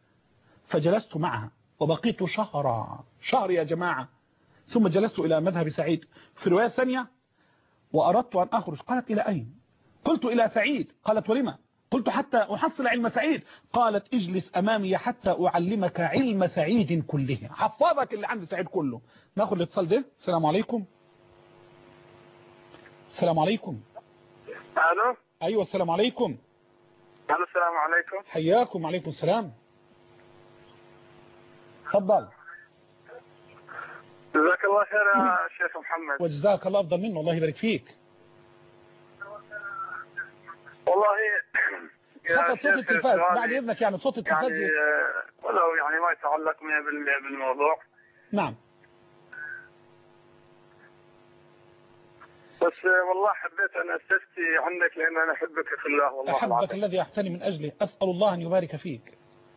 Speaker 1: فجلست معها وبقيت شهرا شهر يا جماعة ثم جلست إلى مذهب سعيد في رواية ثانية وأردت أن أخرج قالت إلى أين قلت إلى سعيد قالت ولما قلت حتى أحصل علم سعيد قالت اجلس أمامي حتى أعلمك علم سعيد كله حفظك اللي عند سعيد كله ناخد الاتصال ده السلام عليكم السلام عليكم
Speaker 5: الو
Speaker 1: أيوة السلام عليكم
Speaker 5: الو السلام عليكم
Speaker 1: حياكم عليكم السلام تفضل
Speaker 5: جزاك الله خير يا شيخ محمد
Speaker 1: وجزاك الله أفضل منه الله يبارك فيك
Speaker 5: والله يا
Speaker 1: فقط صوت
Speaker 5: شيخ
Speaker 1: التلفاز
Speaker 5: سؤالي
Speaker 1: بعد إذنك يعني صوت التلفاز
Speaker 5: يعني آه، ولو يعني ما يتعلق 100% بالموضوع
Speaker 1: نعم
Speaker 5: بس آه، والله حبيت ان استفتي عنك لان انا احبك في الله والله
Speaker 1: أحبك
Speaker 5: العظيم
Speaker 1: الذي أحتني من أجله أسأل الله أن يبارك فيك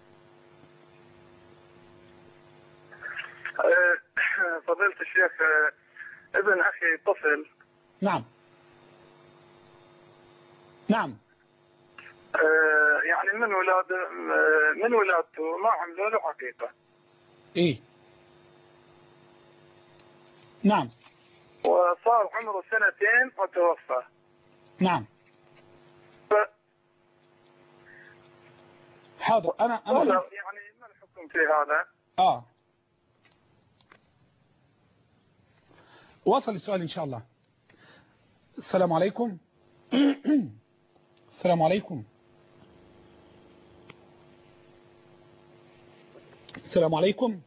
Speaker 5: آه، فضيلة الشيخ آه، ابن اخي طفل
Speaker 1: نعم نعم
Speaker 5: آه، يعني من ولاد آه، من ولادته ما عملوا له حقيقه
Speaker 1: إيه نعم
Speaker 5: وصار عمره سنتين وتوفى
Speaker 1: نعم
Speaker 5: ف...
Speaker 1: حاضر أنا أنا
Speaker 5: ولو
Speaker 1: فهمت.
Speaker 5: يعني ما الحكم في هذا؟
Speaker 1: آه وصل السؤال إن شاء الله السلام عليكم السلام عليكم السلام عليكم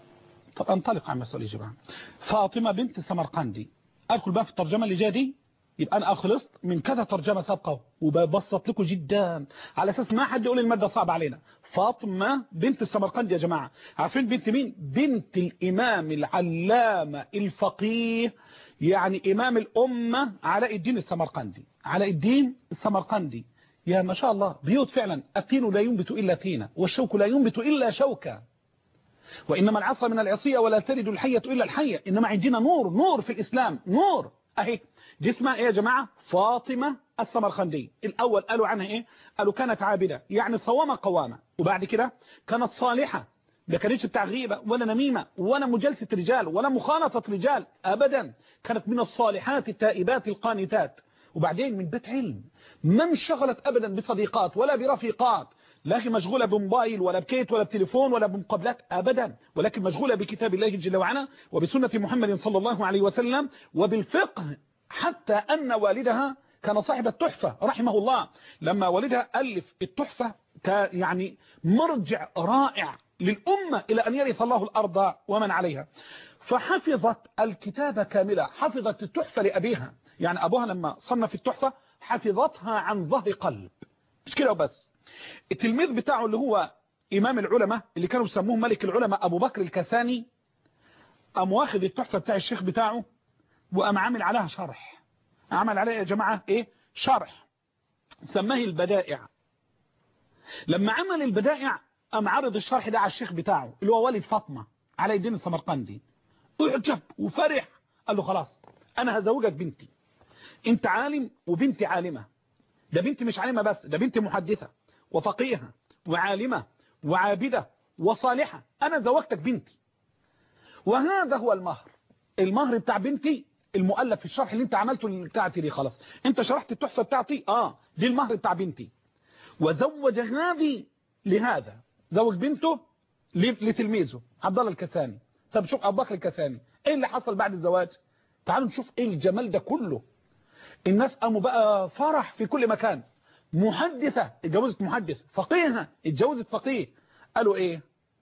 Speaker 1: طب انطلق عن مسؤول الجماعة فاطمة بنت سمرقندي أدخل بقى في الترجمة اللي جايه دي يبقى أنا أخلصت من كذا ترجمة سابقة وببسط لكم جدا على أساس ما حد يقول المادة صعبة علينا فاطمة بنت السمرقند يا جماعة عارفين بنت مين بنت الإمام العلامة الفقيه يعني إمام الأمة علاء الدين السمرقندي علاء الدين السمرقندي يا ما شاء الله بيوت فعلا التين لا ينبت إلا تينا والشوك لا ينبت إلا شوكا وإنما العصا من العصية ولا تلد الحية إلا الحية إنما عندنا نور نور في الإسلام نور أهي دي اسمها إيه يا جماعة فاطمة السمرخندي الأول قالوا عنها إيه قالوا كانت عابدة يعني صوامة قوامة وبعد كده كانت صالحة ما كانتش بتاع غيبة ولا نميمة ولا مجالسة رجال ولا مخالطة رجال أبدا كانت من الصالحات التائبات القانتات وبعدين من بيت علم ما انشغلت أبدا بصديقات ولا برفيقات لكن مشغولة بموبايل ولا بكيت ولا بتليفون ولا بمقابلات أبدا ولكن مشغولة بكتاب الله جل وعلا وبسنة محمد صلى الله عليه وسلم وبالفقه حتى أن والدها كان صاحب التحفة رحمه الله لما والدها ألف التحفة يعني مرجع رائع للأمة إلى أن يرث الله الأرض ومن عليها فحفظت الكتابة كاملة حفظت التحفة لأبيها يعني أبوها لما صنف التحفة حفظتها عن ظهر قلب مش كده وبس التلميذ بتاعه اللي هو إمام العلماء اللي كانوا يسموه ملك العلماء أبو بكر الكساني قام واخذ التحفة بتاع الشيخ بتاعه وقام عامل عليها شرح عمل عليها يا جماعة إيه شرح سماه البدائع لما عمل البدائع قام عرض الشرح ده على الشيخ بتاعه اللي هو والد فاطمة علي الدين السمرقندي اعجب وفرح قال له خلاص أنا هزوجك بنتي انت عالم وبنتي عالمة ده بنتي مش عالمة بس ده بنتي محدثة وفقيهة وعالمة وعابدة وصالحة أنا زوجتك بنتي وهذا هو المهر المهر بتاع بنتي المؤلف في الشرح اللي انت عملته بتاعتي دي خلاص انت شرحت التحفة بتاعتي اه دي المهر بتاع بنتي وزوج هذه لهذا زوج بنته لتلميذه عبد الله الكساني طب شوف ابو بكر الكساني ايه اللي حصل بعد الزواج تعالوا نشوف ايه الجمال ده كله الناس قاموا بقى فرح في كل مكان محدثة اتجوزت محدث فقيهة اتجوزت فقيه قالوا ايه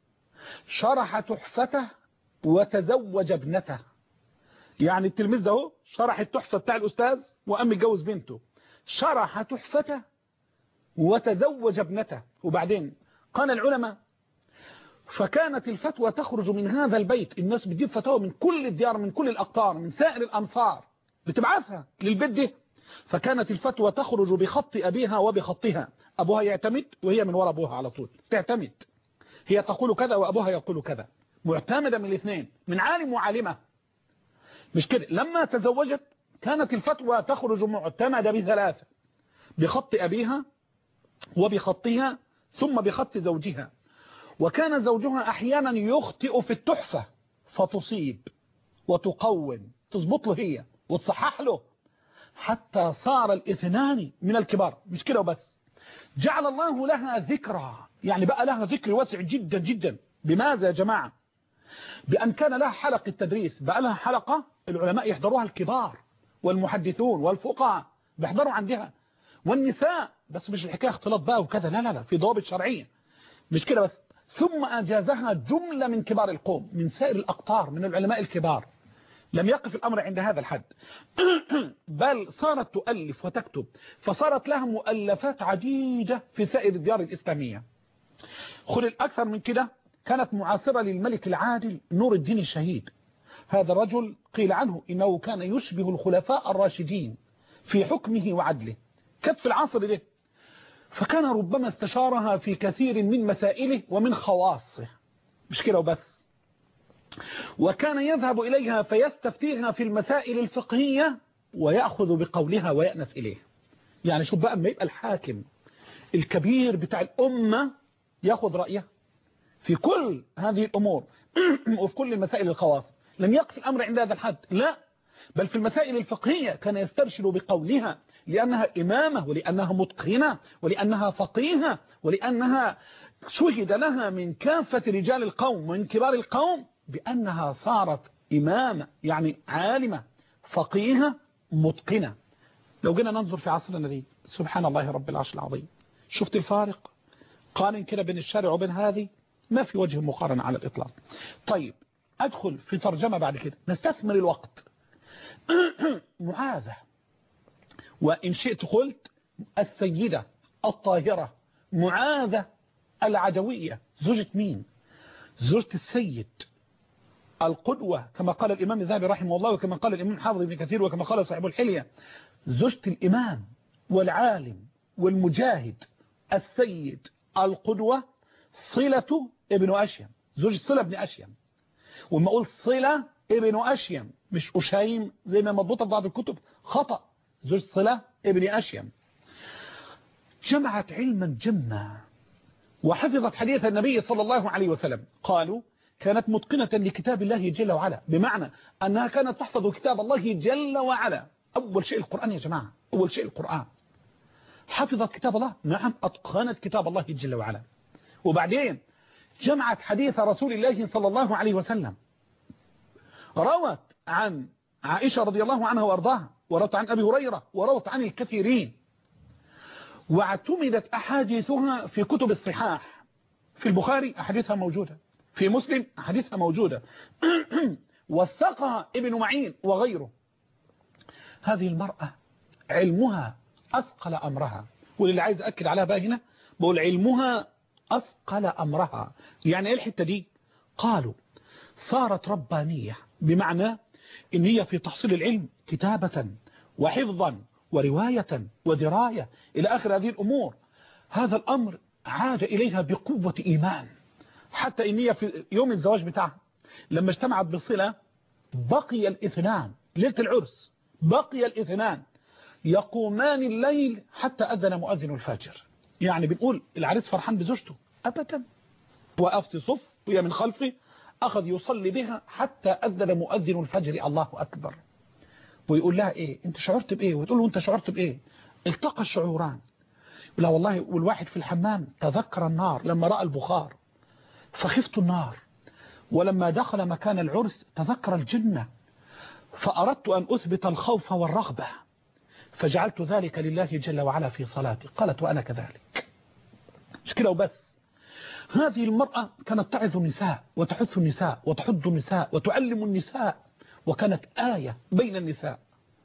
Speaker 1: شرح تحفته وتزوج ابنته يعني التلميذ ده اهو شرح التحفة بتاع الأستاذ وقام يتجوز بنته شرح تحفته وتزوج ابنته وبعدين قال العلماء فكانت الفتوى تخرج من هذا البيت الناس بتجيب فتاوى من كل الديار من كل الأقطار من سائر الأمصار بتبعثها للبيت ده فكانت الفتوى تخرج بخط أبيها وبخطها أبوها يعتمد وهي من وراء أبوها على طول تعتمد هي تقول كذا وأبوها يقول كذا معتمدة من الاثنين من عالم وعالمة مش كده لما تزوجت كانت الفتوى تخرج معتمدة بثلاثة بخط أبيها وبخطها ثم بخط زوجها وكان زوجها أحيانا يخطئ في التحفة فتصيب وتقوم تظبط له هي وتصحح له حتى صار الاثنان من الكبار مش كده وبس جعل الله لها ذكرى يعني بقى لها ذكر واسع جدا جدا بماذا يا جماعة بأن كان لها حلقة تدريس بقى لها حلقة العلماء يحضروها الكبار والمحدثون والفقهاء بيحضروا عندها والنساء بس مش الحكاية اختلاط بقى وكذا لا لا لا في ضوابط شرعية مش كده بس ثم أجازها جملة من كبار القوم من سائر الأقطار من العلماء الكبار لم يقف الأمر عند هذا الحد بل صارت تؤلف وتكتب فصارت لها مؤلفات عديدة في سائر الديار الإسلامية خل الأكثر من كده كانت معاصرة للملك العادل نور الدين الشهيد هذا الرجل قيل عنه إنه كان يشبه الخلفاء الراشدين في حكمه وعدله كانت في العصر ده فكان ربما استشارها في كثير من مسائله ومن خواصه مش كده وبس وكان يذهب إليها فيستفتيها في المسائل الفقهية ويأخذ بقولها ويأنس إليه يعني شوف بقى ما يبقى الحاكم الكبير بتاع الأمة يأخذ رأيه في كل هذه الأمور وفي كل المسائل الخواص لم يقف الأمر عند هذا الحد لا بل في المسائل الفقهية كان يسترشد بقولها لأنها إمامة ولأنها متقنة ولأنها فقيهة ولأنها شهد لها من كافة رجال القوم ومن كبار القوم بأنها صارت إمامة يعني عالمة فقيهة متقنة لو جينا ننظر في عصرنا دي سبحان الله رب العرش العظيم شفت الفارق قارن كده بين الشارع وبين هذه ما في وجه مقارنة على الإطلاق طيب أدخل في ترجمة بعد كده نستثمر الوقت معاذة وإن شئت قلت السيدة الطاهرة معاذة العدوية زوجة مين زوجة السيد القدوة كما قال الإمام الذهبي رحمه الله وكما قال الإمام حافظ بن كثير وكما قال صاحب الحلية زوجة الإمام والعالم والمجاهد السيد القدوة صلة ابن أشيم زوجة صلة ابن أشيم وما أقول صلة ابن أشيم مش أشيم زي ما مضبوطة في بعض الكتب خطأ زوج صلة ابن أشيم جمعت علما جما وحفظت حديث النبي صلى الله عليه وسلم قالوا كانت متقنة لكتاب الله جل وعلا بمعنى أنها كانت تحفظ كتاب الله جل وعلا أول شيء القرآن يا جماعة أول شيء القرآن حفظت كتاب الله نعم أتقنت كتاب الله جل وعلا وبعدين جمعت حديث رسول الله صلى الله عليه وسلم روت عن عائشة رضي الله عنها وارضاها وروت عن أبي هريرة وروت عن الكثيرين واعتمدت أحاديثها في كتب الصحاح في البخاري أحاديثها موجودة في مسلم أحاديثها موجودة وثقها ابن معين وغيره هذه المرأة علمها أثقل أمرها واللي عايز أكد عليها بقى هنا بقول علمها أثقل أمرها يعني إيه الحتة دي قالوا صارت ربانية بمعنى إن هي في تحصيل العلم كتابة وحفظا ورواية ودراية إلى آخر هذه الأمور هذا الأمر عاد إليها بقوة إيمان حتى إن هي في يوم الزواج بتاعها لما اجتمعت بصلة بقي الاثنان ليلة العرس بقي الاثنان يقومان الليل حتى أذن مؤذن الفجر يعني بنقول العريس فرحان بزوجته أبدا وقفت صف وهي من خلفه أخذ يصلي بها حتى أذن مؤذن الفجر الله أكبر ويقول لها إيه أنت شعرت بإيه وتقول له أنت شعرت بإيه التقى الشعوران لا والله والواحد في الحمام تذكر النار لما رأى البخار فخفت النار ولما دخل مكان العرس تذكر الجنة فأردت أن أثبت الخوف والرغبة فجعلت ذلك لله جل وعلا في صلاتي قالت وأنا كذلك مش كده وبس هذه المرأة كانت تعظ النساء وتحث النساء وتحض النساء وتعلم النساء وكانت آية بين النساء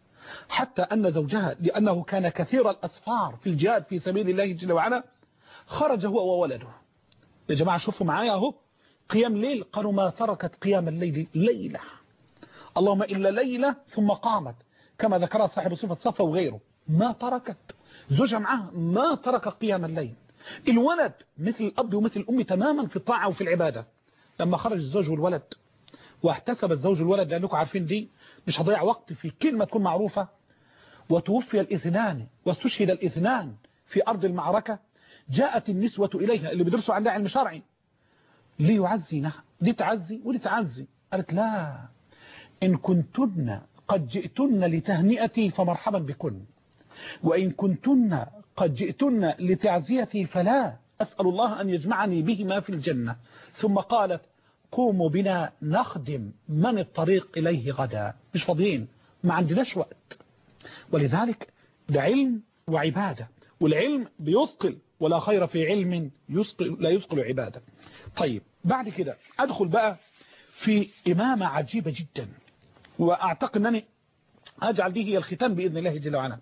Speaker 1: حتى أن زوجها لأنه كان كثير الأسفار في الجهاد في سبيل الله جل وعلا خرج هو وولده يا جماعة شوفوا معايا اهو قيام ليل قالوا ما تركت قيام الليل ليلة اللهم إلا ليلة ثم قامت كما ذكرها صاحب صفة صفة وغيره ما تركت زوجها معها ما ترك قيام الليل الولد مثل الأب ومثل الأم تماما في الطاعة وفي العبادة لما خرج الزوج والولد واحتسب الزوج الولد لأنكم عارفين دي مش هضيع وقت في كلمة تكون معروفة وتوفي الاثنان واستشهد الاثنان في أرض المعركة جاءت النسوة إليها اللي بيدرسوا عندها علم شرعي ليعزينها دي تعزي ودي تعزي قالت لا إن كنتن قد جئتن لتهنئتي فمرحبا بكن وإن كنتن قد جئتن لتعزيتي فلا أسأل الله أن يجمعني بهما في الجنة ثم قالت قوموا بنا نخدم من الطريق إليه غدا مش فاضيين ما عندناش وقت ولذلك ده علم وعبادة والعلم بيثقل ولا خير في علم يثقل لا يثقل عبادة طيب بعد كده أدخل بقى في إمامة عجيبة جدا وأعتقد أنني أجعل دي هي الختام بإذن الله جل وعلا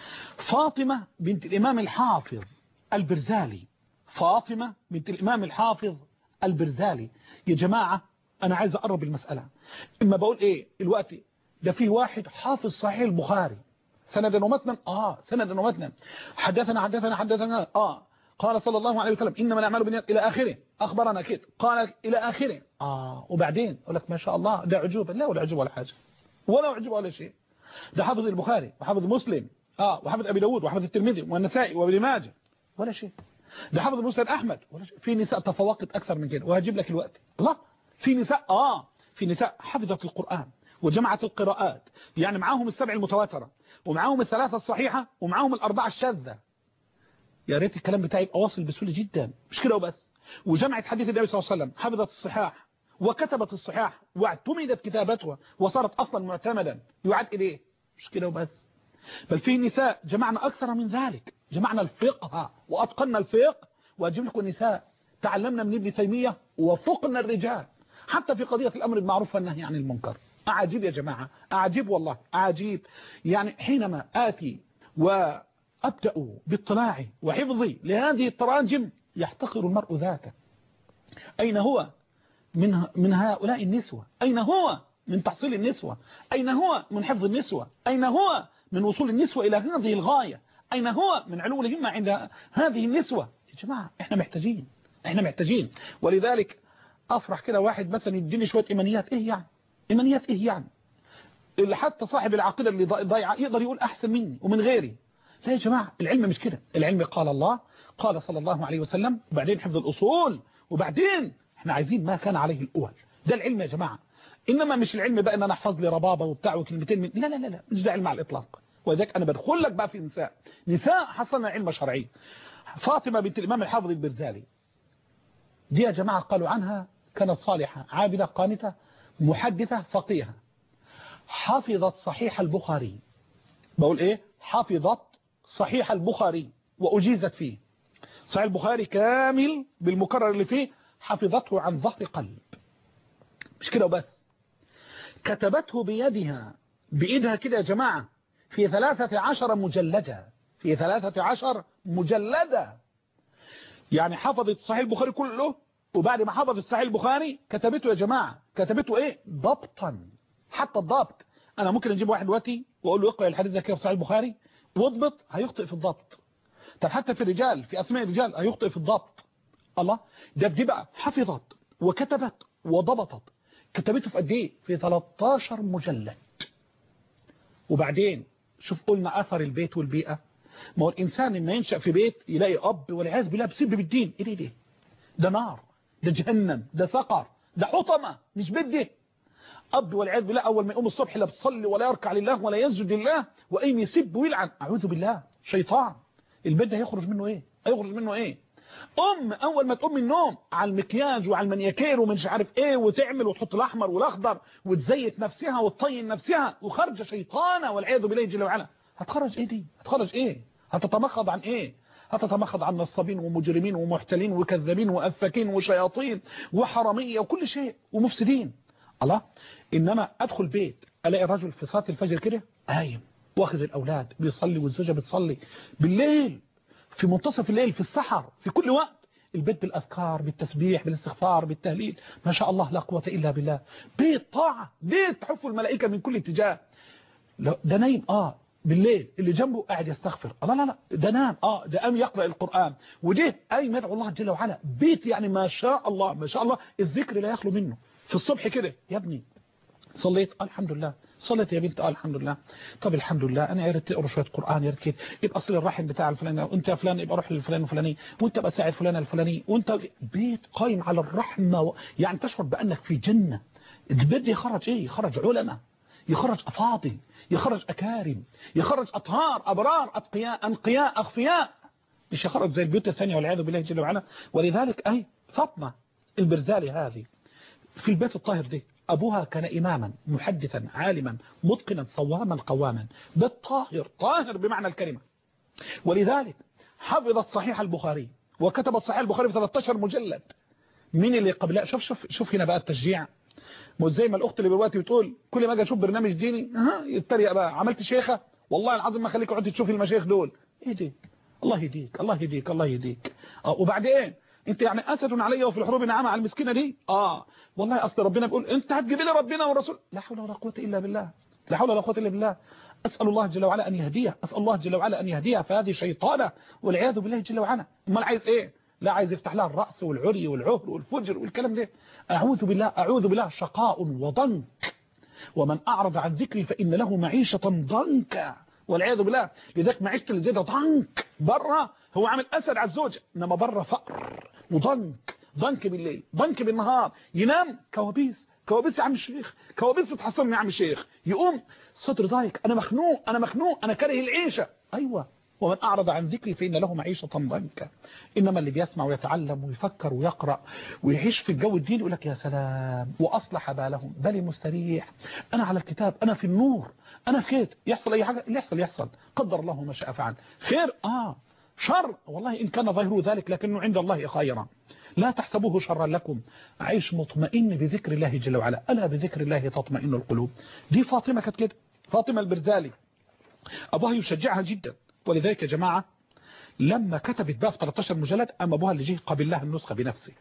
Speaker 1: فاطمة بنت الإمام الحافظ البرزالي فاطمة بنت الإمام الحافظ البرزالي يا جماعة أنا عايز أقرب المسألة إما بقول إيه الوقت ده فيه واحد حافظ صحيح البخاري سندا ومتنا آه سندا ومتنا حدثنا حدثنا حدثنا آه قال صلى الله عليه وسلم إنما الأعمال بالنيات إلى آخره أخبرنا كده قال إلى آخره آه وبعدين أقول لك ما شاء الله ده عجوبة لا ولا عجوبة ولا حاجة ولا عجوبة ولا شيء ده حافظ البخاري وحافظ مسلم آه وحافظ أبي داود وحافظ الترمذي والنسائي وابن ماجه ولا شيء ده حافظ مسلم أحمد ولا شيء في نساء تفوقت أكثر من كده وهجيب لك الوقت الله في نساء آه في نساء حفظت القرآن وجمعت القراءات يعني معاهم السبع المتواترة ومعاهم الثلاثة الصحيحة ومعاهم الأربعة الشاذة يا ريت الكلام بتاعي يبقى واصل بسهوله جدا مش كده وبس وجمعت حديث النبي صلى الله عليه وسلم حفظت الصحاح وكتبت الصحاح واعتمدت كتابتها وصارت أصلا معتمدا يعاد إليه مش كده وبس بل في نساء جمعنا أكثر من ذلك جمعنا الفقه وأتقنا الفقه وأجيب لكم نساء تعلمنا من ابن تيمية وفقنا الرجال حتى في قضية الأمر بالمعروف والنهي عن المنكر أعجيب يا جماعة أعجيب والله أعجيب يعني حينما آتي وأبدأ باطلاعي وحفظي لهذه التراجم يحتقر المرء ذاته أين هو من من هؤلاء النسوة أين هو من تحصيل النسوة أين هو من حفظ النسوة أين هو من وصول النسوة إلى هذه الغاية أين هو من علو الهمة عند هذه النسوة يا جماعة إحنا محتاجين إحنا محتاجين ولذلك أفرح كده واحد مثلا يديني شوية إيمانيات إيه يعني إيمانيات إيه يعني اللي حتى صاحب العقيدة اللي ضايعة يقدر يقول أحسن مني ومن غيري لا يا جماعة العلم مش كده العلم قال الله قال صلى الله عليه وسلم وبعدين حفظ الأصول وبعدين احنا عايزين ما كان عليه الأول ده العلم يا جماعة إنما مش العلم بقى إن أنا أحفظ لي ربابة وبتاع وكلمتين من لا لا لا لا مش ده علم على الإطلاق وذلك أنا بدخل لك بقى في نساء نساء حصلنا علم شرعي فاطمة بنت الإمام الحافظ البرزالي دي يا جماعة قالوا عنها كانت صالحة عابدة قانتة محدثة فقيهة حفظت صحيح البخاري بقول إيه حفظت صحيح البخاري وأجيزت فيه صحيح البخاري كامل بالمكرر اللي فيه حفظته عن ظهر قلب مش كده وبس كتبته بيدها بإيدها كده يا جماعة في ثلاثة عشر مجلدة في ثلاثة عشر مجلدة يعني حفظت صحيح البخاري كله وبعد ما حفظت صحيح البخاري كتبته يا جماعة كتبته ايه ضبطا حتى الضبط انا ممكن اجيب واحد دلوقتي واقول له اقرا الحديث ده كده في صحيح البخاري واضبط هيخطئ في الضبط طب حتى في الرجال في اسماء الرجال هيخطئ في الضبط الله ده دي بقى حفظت وكتبت وضبطت كتبته في قد ايه في 13 مجلد وبعدين شوف قلنا اثر البيت والبيئه ما هو الانسان لما ينشا في بيت يلاقي اب والعياذ بالله بسب بالدين ايه ده ده نار ده جهنم ده سقر ده حطمه مش بدي اب والعياذ بالله اول ما يقوم الصبح لا بيصلي ولا يركع لله ولا يسجد لله وقيم يسب ويلعن اعوذ بالله شيطان البيت ده هيخرج منه ايه هيخرج منه ايه ام اول ما تقوم من النوم على المكياج وعلى المنيكير ومش عارف ايه وتعمل وتحط الاحمر والاخضر وتزيت نفسها وتطين نفسها وخارجه شيطانه والعياذ بالله جل وعلا هتخرج ايه دي هتخرج ايه هتتمخض عن ايه هتتمخض عن نصابين ومجرمين ومحتلين وكذابين وافاكين وشياطين وحراميه وكل شيء ومفسدين الله انما ادخل بيت الاقي الرجل في صلاه الفجر كده قايم واخذ الاولاد بيصلي والزوجه بتصلي بالليل في منتصف الليل في السحر في كل وقت البيت بالاذكار بالتسبيح بالاستغفار بالتهليل ما شاء الله لا قوه الا بالله بيت طاعه بيت تحف الملائكه من كل اتجاه ده نايم اه بالليل اللي جنبه قاعد يستغفر لا لا لا ده نام اه ده قام يقرأ القرآن وده قايم يدعو الله جل وعلا بيت يعني ما شاء الله ما شاء الله الذكر لا يخلو منه في الصبح كده يا ابني صليت آه الحمد لله صليت يا بنت آه الحمد لله طب الحمد لله انا قريت اقرا شويه قران يا ريت يبقى اصل الرحم بتاع الفلاني وانت يا فلان يبقى روح للفلان الفلاني وانت بقى ساعد فلان الفلاني وانت بيت قايم على الرحمه و... يعني تشعر بانك في جنه البيت يخرج ايه يخرج علماء يخرج أفاضل يخرج أكارم يخرج أطهار أبرار أتقياء أنقياء أخفياء مش يخرج زي البيوت الثانية والعياذ بالله جل وعلا ولذلك أي فاطمة البرزالي هذه في البيت الطاهر ده أبوها كان إماما محدثا عالما متقنا صواما قواما بالطاهر طاهر بمعنى الكلمة ولذلك حفظت صحيح البخاري وكتبت صحيح البخاري في 13 مجلد مين اللي قبلها شوف شوف شوف هنا بقى التشجيع مش زي ما الاخت اللي دلوقتي بتقول كل ما اجي اشوف برنامج ديني ها يتريق بقى عملت شيخه والله العظيم ما خليك اقعدي تشوفي المشايخ دول ايه دي الله يهديك الله يهديك الله يهديك اه وبعدين انت يعني اسد علي وفي الحروب نعمه على المسكينه دي اه والله اصل ربنا بيقول انت هتجيب لي ربنا والرسول لا حول ولا قوه الا بالله لا حول ولا قوه الا بالله اسال الله جل وعلا ان يهديها اسال الله جل وعلا ان يهديها فهذه شيطانه والعياذ بالله جل وعلا امال عايز ايه لا عايز يفتح لها الرأس والعري والعهر والفجر والكلام ده أعوذ بالله أعوذ بالله شقاء وضنك ومن أعرض عن ذكري فإن له معيشة ضنكا والعياذ بالله لذلك معيشة اللي زي ده ضنك بره هو عامل أسد على الزوجة إنما بره فقر وضنك ضنك بالليل ضنك بالنهار ينام كوابيس كوابيس يا عم الشيخ كوابيس تتحصلني يا عم الشيخ يقوم صدر ضايق أنا مخنوق أنا مخنوق أنا كاره العيشة أيوة ومن أعرض عن ذكري فإن له معيشة ضنكا إنما اللي بيسمع ويتعلم ويفكر ويقرأ ويعيش في الجو الدين يقول لك يا سلام وأصلح بالهم بالي مستريح أنا على الكتاب أنا في النور أنا في كيت يحصل أي حاجة اللي يحصل يحصل قدر الله ما شاء فعل خير آه شر والله إن كان ظاهره ذلك لكنه عند الله خيرا لا تحسبوه شرا لكم عيش مطمئن بذكر الله جل وعلا ألا بذكر الله تطمئن القلوب دي فاطمة كانت كده فاطمة البرزالي أبوها يشجعها جدا ولذلك يا جماعة لما كتبت بقى في 13 مجلد أما أبوها اللي جه قبل لها النسخة بنفسه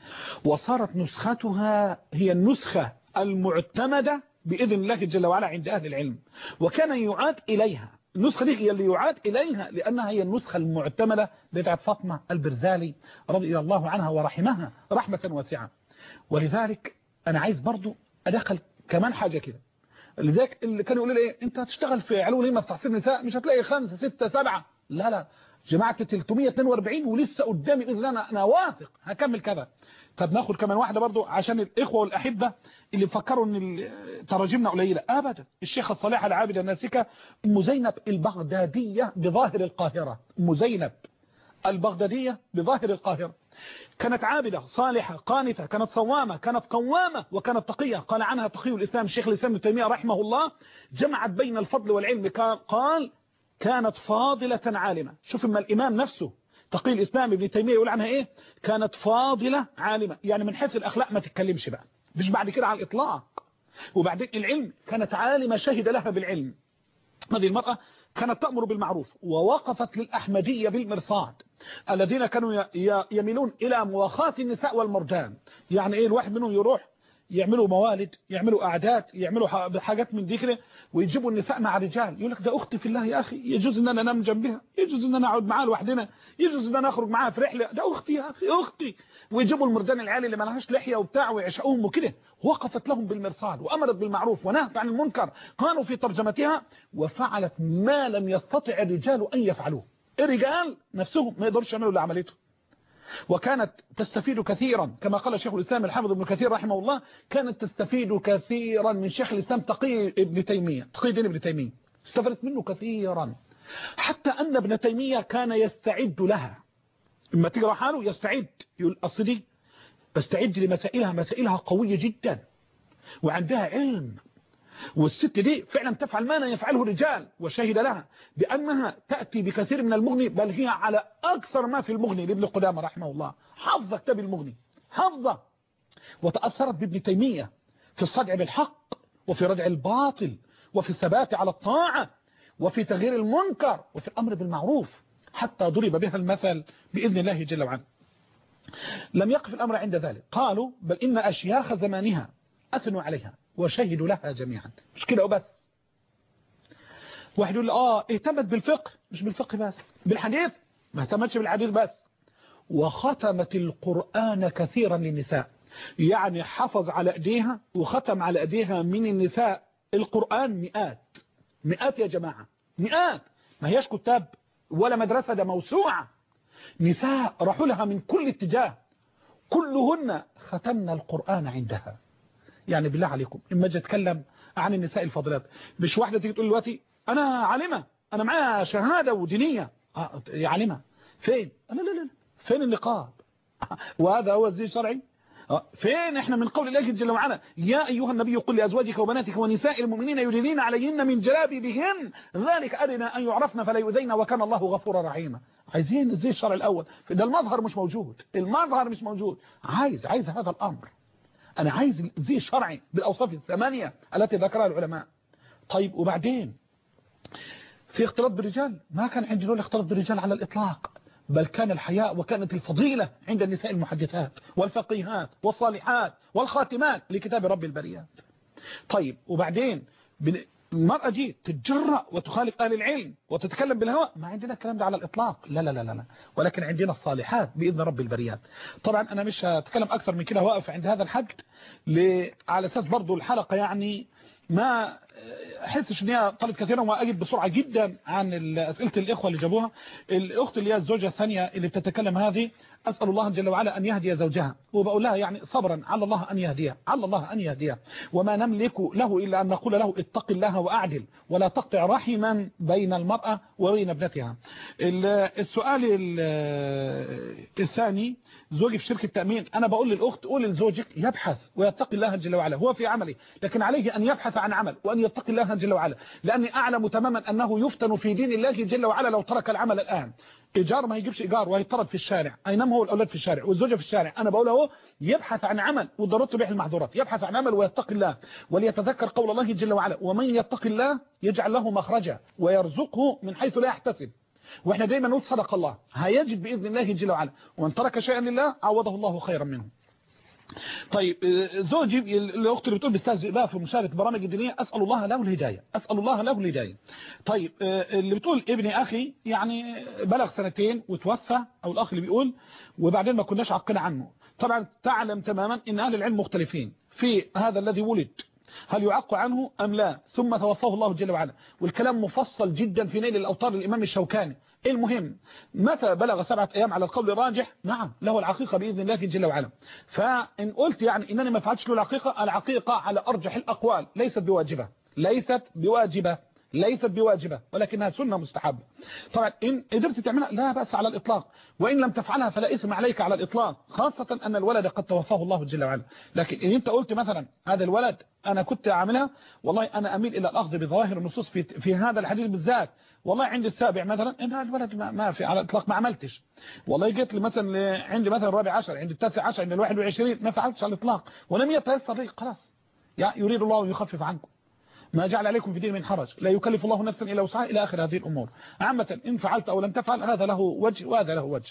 Speaker 1: وصارت نسختها هي النسخة المعتمدة بإذن الله جل وعلا عند أهل العلم وكان يعاد إليها النسخة دي هي اللي يعاد إليها لأنها هي النسخة المعتمدة بتاعت فاطمة البرزالي رضي الله عنها ورحمها رحمة واسعة ولذلك أنا عايز برضو أدخل كمان حاجة كده لذلك اللي كانوا يقولوا لي ايه انت هتشتغل في علوم الهمه في تحصيل النساء مش هتلاقي خمسة ستة سبعة لا لا جماعة 342 ولسه قدامي باذن الله انا انا واثق هكمل كذا طب ناخد كمان واحده برضو عشان الاخوه والاحبه اللي فكروا ان تراجمنا قليله ابدا الشيخه الصالحه العابده الناسكه ام زينب البغداديه بظاهر القاهره ام زينب البغداديه بظاهر القاهره كانت عابدة صالحة قانتة كانت صوامة كانت قوامة وكانت تقية قال عنها تقي الإسلام الشيخ الإسلام ابن تيمية رحمه الله جمعت بين الفضل والعلم قال كانت فاضلة عالمة شوف اما الإمام نفسه تقي الإسلام ابن تيمية يقول عنها إيه كانت فاضلة عالمة يعني من حيث الأخلاق ما تتكلمش بقى مش بعد كده على الإطلاق وبعدين العلم كانت عالمة شهد لها بالعلم هذه المرأة كانت تأمر بالمعروف ووقفت للأحمدية بالمرصاد الذين كانوا يميلون إلى مواخاة النساء والمرجان يعني إيه الواحد منهم يروح يعملوا موالد يعملوا أعداد يعملوا حاجات من دي كده ويجيبوا النساء مع رجال يقول لك ده أختي في الله يا أخي يجوز أن أنا أنام جنبها يجوز أن أنا أقعد معاها لوحدنا يجوز أن أنا أخرج معاها في رحلة ده أختي يا أخي أختي ويجيبوا المردان العالي اللي ما لهاش لحية وبتاع ويعشقوهم وكده وقفت لهم بالمرصاد وأمرت بالمعروف ونهت عن المنكر قالوا في ترجمتها وفعلت ما لم يستطع الرجال أن يفعلوه الرجال نفسهم ما يقدرش يعملوا اللي عملته وكانت تستفيد كثيرا كما قال شيخ الإسلام الحافظ ابن كثير رحمه الله كانت تستفيد كثيرا من شيخ الإسلام تقي ابن تيمية تقي دين ابن تيمية استفدت منه كثيرا حتى أن ابن تيمية كان يستعد لها لما تقرا حاله يستعد يقول أصل دي بستعد لمسائلها مسائلها قوية جدا وعندها علم والست دي فعلا تفعل ما لا يفعله الرجال وشهد لها بأنها تأتي بكثير من المغني بل هي على أكثر ما في المغني لابن قدامة رحمه الله حفظ كتاب المغني حفظه وتأثرت بابن تيمية في الصدع بالحق وفي ردع الباطل وفي الثبات على الطاعة وفي تغيير المنكر وفي الأمر بالمعروف حتى ضرب بها المثل بإذن الله جل وعلا لم يقف الأمر عند ذلك قالوا بل إن أشياخ زمانها أثنوا عليها وشهدوا لها جميعا مش كده وبس واحد يقول اه اهتمت بالفقه مش بالفقه بس بالحديث ما اهتمتش بالحديث بس وختمت القرآن كثيرا للنساء يعني حفظ على ايديها وختم على ايديها من النساء القرآن مئات مئات يا جماعة مئات ما هياش كتاب ولا مدرسة ده موسوعة نساء راحوا لها من كل اتجاه كلهن ختمنا القرآن عندها يعني بالله عليكم اما اجي اتكلم عن النساء الفاضلات مش واحده تيجي تقول دلوقتي انا عالمه انا معايا شهاده ودينيه اه يا عالمه فين لا لا لا فين النقاب وهذا هو الزي الشرعي فين احنا من قول الله جل وعلا يا ايها النبي قل لازواجك وبناتك ونساء المؤمنين يدنين عليهن من جلابيبهن ذلك ادنى ان يعرفن فلا يؤذين وكان الله غفورا رحيما عايزين الزي الشرع الاول ده المظهر مش موجود المظهر مش موجود عايز عايز هذا الامر أنا عايز الزي الشرعي بالأوصاف الثمانية التي ذكرها العلماء طيب وبعدين في اختلاط بالرجال ما كان عندنا الاختلاط بالرجال على الإطلاق بل كان الحياء وكانت الفضيلة عند النساء المحدثات والفقيهات والصالحات والخاتمات لكتاب رب البريات طيب وبعدين المرأة جي تتجرأ وتخالف أهل العلم وتتكلم بالهواء ما عندنا الكلام ده على الإطلاق لا لا لا لا ولكن عندنا الصالحات بإذن رب البريات طبعا أنا مش هتكلم أكثر من كده واقف عند هذا الحد على أساس برضو الحلقة يعني ما احسش ان هي طلبت كثيرا واجب بسرعه جدا عن اسئله الاخوه اللي جابوها الاخت اللي هي الزوجه الثانيه اللي بتتكلم هذه اسال الله جل وعلا ان يهدي زوجها وبقول لها يعني صبرا على الله ان يهديها على الله ان يهديها وما نملك له الا ان نقول له اتق الله واعدل ولا تقطع رحما بين المراه وبين ابنتها السؤال الثاني زوجي في شركه تامين انا بقول للاخت قول لزوجك يبحث ويتقي الله جل وعلا هو في عمله لكن عليه ان يبحث عن عمل وان يتقي الله جل وعلا لاني اعلم تماما انه يفتن في دين الله جل وعلا لو ترك العمل الان ايجار ما يجيبش ايجار وهيطرد في الشارع اينما هو الاولاد في الشارع والزوجه في الشارع انا بقول اهو يبحث عن عمل وضرورته تبيح المحظورات يبحث عن عمل ويتقي الله وليتذكر قول الله جل وعلا ومن يتقي الله يجعل له مخرجا ويرزقه من حيث لا يحتسب واحنا دايما نقول صدق الله هيجد باذن الله جل وعلا ومن ترك شيئا لله عوضه الله خيرا منه طيب آه، زوجي الاخت اللي بتقول بيستهزئ بقى في مشاهده برامج الدينيه اسال الله له الهدايه اسال الله له الهدايه طيب آه، اللي بتقول ابني اخي يعني بلغ سنتين وتوفى او الاخ اللي بيقول وبعدين ما كناش عقنا عنه طبعا تعلم تماما ان اهل العلم مختلفين في هذا الذي ولد هل يعق عنه أم لا ثم توفاه الله جل وعلا والكلام مفصل جدا في نيل الأوطار للإمام الشوكاني المهم متى بلغ سبعة أيام على القول الراجح نعم له العقيقة بإذن الله جل وعلا فإن قلت يعني إنني ما فعلتش له العقيقة العقيقة على أرجح الأقوال ليست بواجبة ليست بواجبة ليست بواجبة ولكنها سنة مستحبة طبعا إن قدرت تعملها لا بأس على الإطلاق وإن لم تفعلها فلا إثم عليك على الإطلاق خاصة أن الولد قد توفاه الله جل وعلا لكن إن أنت قلت مثلا هذا الولد أنا كنت أعملها والله أنا أميل إلى الأخذ بظواهر النصوص في, في هذا الحديث بالذات والله عندي السابع مثلا إن هذا الولد ما, ما في على الإطلاق ما عملتش والله جيت لي مثلا عندي مثلا الرابع عشر عندي التاسع عشر عندي الواحد وعشرين ما فعلتش على الإطلاق ولم يتيسر لي خلاص يا يريد الله أن يخفف عنكم ما جعل عليكم في دين من حرج لا يكلف الله نفسا إلا وسعها إلى آخر هذه الأمور عامة إن فعلت أو لم تفعل هذا له وجه وهذا له وجه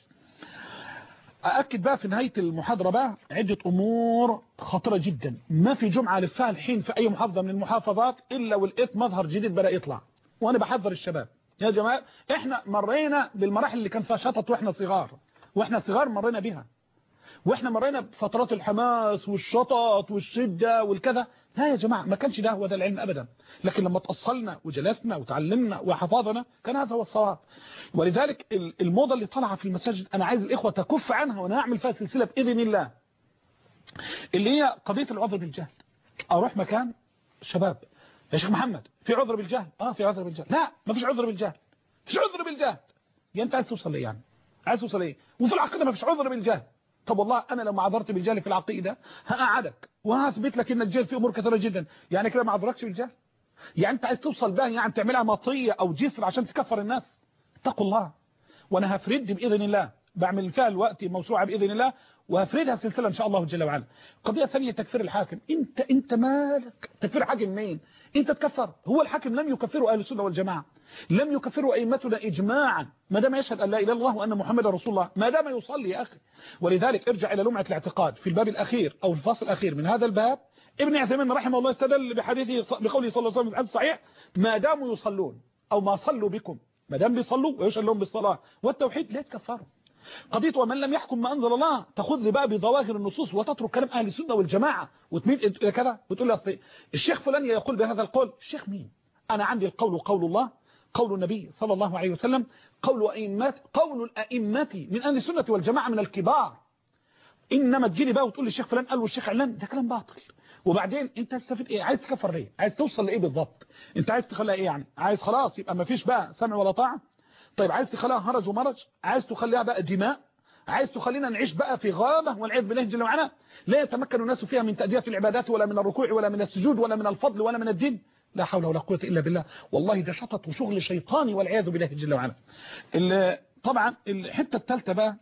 Speaker 1: أأكد بقى في نهاية المحاضرة بقى عدة أمور خطرة جدا ما في جمعة لفها الحين في أي محافظة من المحافظات إلا ولقيت مظهر جديد بدأ يطلع وأنا بحذر الشباب يا جماعة إحنا مرينا بالمراحل اللي كان فيها شطط وإحنا صغار وإحنا صغار مرينا بها واحنا مرينا بفترات الحماس والشطط والشدة والكذا لا يا جماعة ما كانش ده هو ده العلم أبدا لكن لما تأصلنا وجلسنا وتعلمنا وحفظنا كان هذا هو الصواب ولذلك الموضة اللي طالعة في المساجد أنا عايز الإخوة تكف عنها وأنا أعمل فيها سلسلة بإذن الله اللي هي قضية العذر بالجهل أروح مكان شباب يا شيخ محمد في عذر بالجهل آه في عذر بالجهل لا ما فيش عذر بالجهل فيش عذر بالجهل يا أنت عايز توصل ليه يعني عايز توصل ليه وفي العقيدة ما فيش عذر بالجهل طب والله أنا لو ما عذرت بالجهل في العقيدة هقعدك وهثبت لك ان الجهل في أمور كثيرة جدا يعني كده ما عذركش بالجهل يعني أنت عايز توصل بها يعني تعملها مطية أو جسر عشان تكفر الناس اتقوا الله وأنا هفرد بإذن الله بعمل فيها الوقت موسوعة بإذن الله وهفردها سلسلة إن شاء الله جل وعلا قضية ثانية تكفير الحاكم أنت أنت مالك تكفير حاكم مين أنت تكفر هو الحاكم لم يكفره أهل السنة والجماعة لم يكفروا أئمتنا إجماعا ما دام يشهد أن لا إله إلا الله وأن محمد رسول الله ما دام يصلي يا أخي ولذلك ارجع إلى لمعة الاعتقاد في الباب الأخير أو الفصل الأخير من هذا الباب ابن عثيمين رحمه الله استدل بحديثه بقوله صلى الله عليه وسلم في الحديث الصحيح ما داموا يصلون أو ما صلوا بكم ما دام بيصلوا ويشهد لهم بالصلاة والتوحيد لا يتكفروا قضية ومن لم يحكم ما أنزل الله تأخذ بقى بظواهر النصوص وتترك كلام أهل السنة والجماعة وتميل إلى كذا وتقول لي أصلي الشيخ فلان يقول بهذا القول الشيخ مين أنا عندي القول قول الله قول النبي صلى الله عليه وسلم قول أئمات قول الأئمة من أهل السنة والجماعة من الكبار إنما تجيني بقى وتقول لي الشيخ فلان قال والشيخ علان ده كلام باطل وبعدين انت تستفيد ايه عايز تكفر ليه عايز توصل لايه بالضبط انت عايز تخليها ايه يعني عايز خلاص يبقى ما فيش بقى سمع ولا طاعه طيب عايز تخليها هرج ومرج عايز تخليها بقى دماء عايز تخلينا نعيش بقى في غابة والعياذ بالله جل وعلا لا يتمكن الناس فيها من تأدية العبادات ولا من الركوع ولا من السجود ولا من الفضل ولا من الدين لا حول ولا قوة إلا بالله والله ده شطط وشغل شيطاني والعياذ بالله جل وعلا طبعا الحتة الثالثة بقى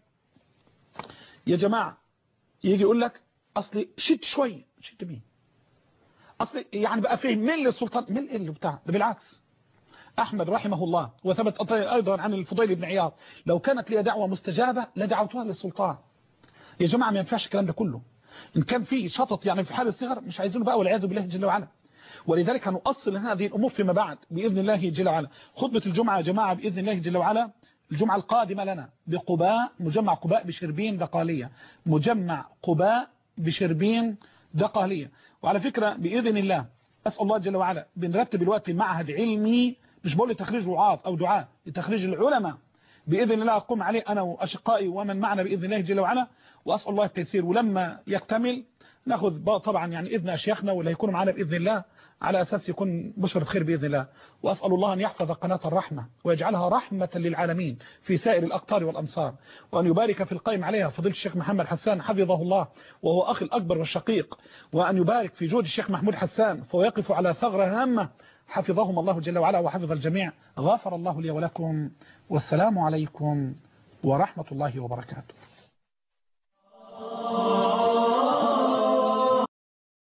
Speaker 1: يا جماعة يجي يقول لك أصل شد شوية شد مين أصل يعني بقى فيه مل السلطان مل اللي بتاع ده بالعكس أحمد رحمه الله وثبت أيضا عن الفضيل بن عياض لو كانت لي دعوة مستجابة لدعوتها للسلطان يا جماعة ما ينفعش الكلام ده كله إن كان في شطط يعني في حال الصغر مش عايزينه بقى والعياذ بالله جل وعلا ولذلك هنؤصل هذه الأمور فيما بعد بإذن الله جل وعلا خطبة الجمعة يا جماعة بإذن الله جل وعلا الجمعة القادمة لنا بقباء مجمع قباء بشربين دقالية مجمع قباء بشربين دقالية وعلى فكرة بإذن الله أسأل الله جل وعلا بنرتب الوقت معهد علمي مش بقول لتخريج رعاة أو دعاء لتخريج العلماء بإذن الله أقوم عليه أنا وأشقائي ومن معنا بإذن الله جل وعلا وأسأل الله التيسير ولما يكتمل ناخذ طبعا يعني إذن أشياخنا واللي هيكونوا معنا بإذن الله على أساس يكون بشرة خير بإذن الله وأسأل الله أن يحفظ قناة الرحمة ويجعلها رحمة للعالمين في سائر الأقطار والأمصار وأن يبارك في القائم عليها فضيلة الشيخ محمد حسان حفظه الله وهو أخي الأكبر والشقيق وأن يبارك في جهد الشيخ محمود حسان فهو يقف على ثغرة هامة حفظهم الله جل وعلا وحفظ الجميع غافر الله لي ولكم والسلام عليكم ورحمة الله وبركاته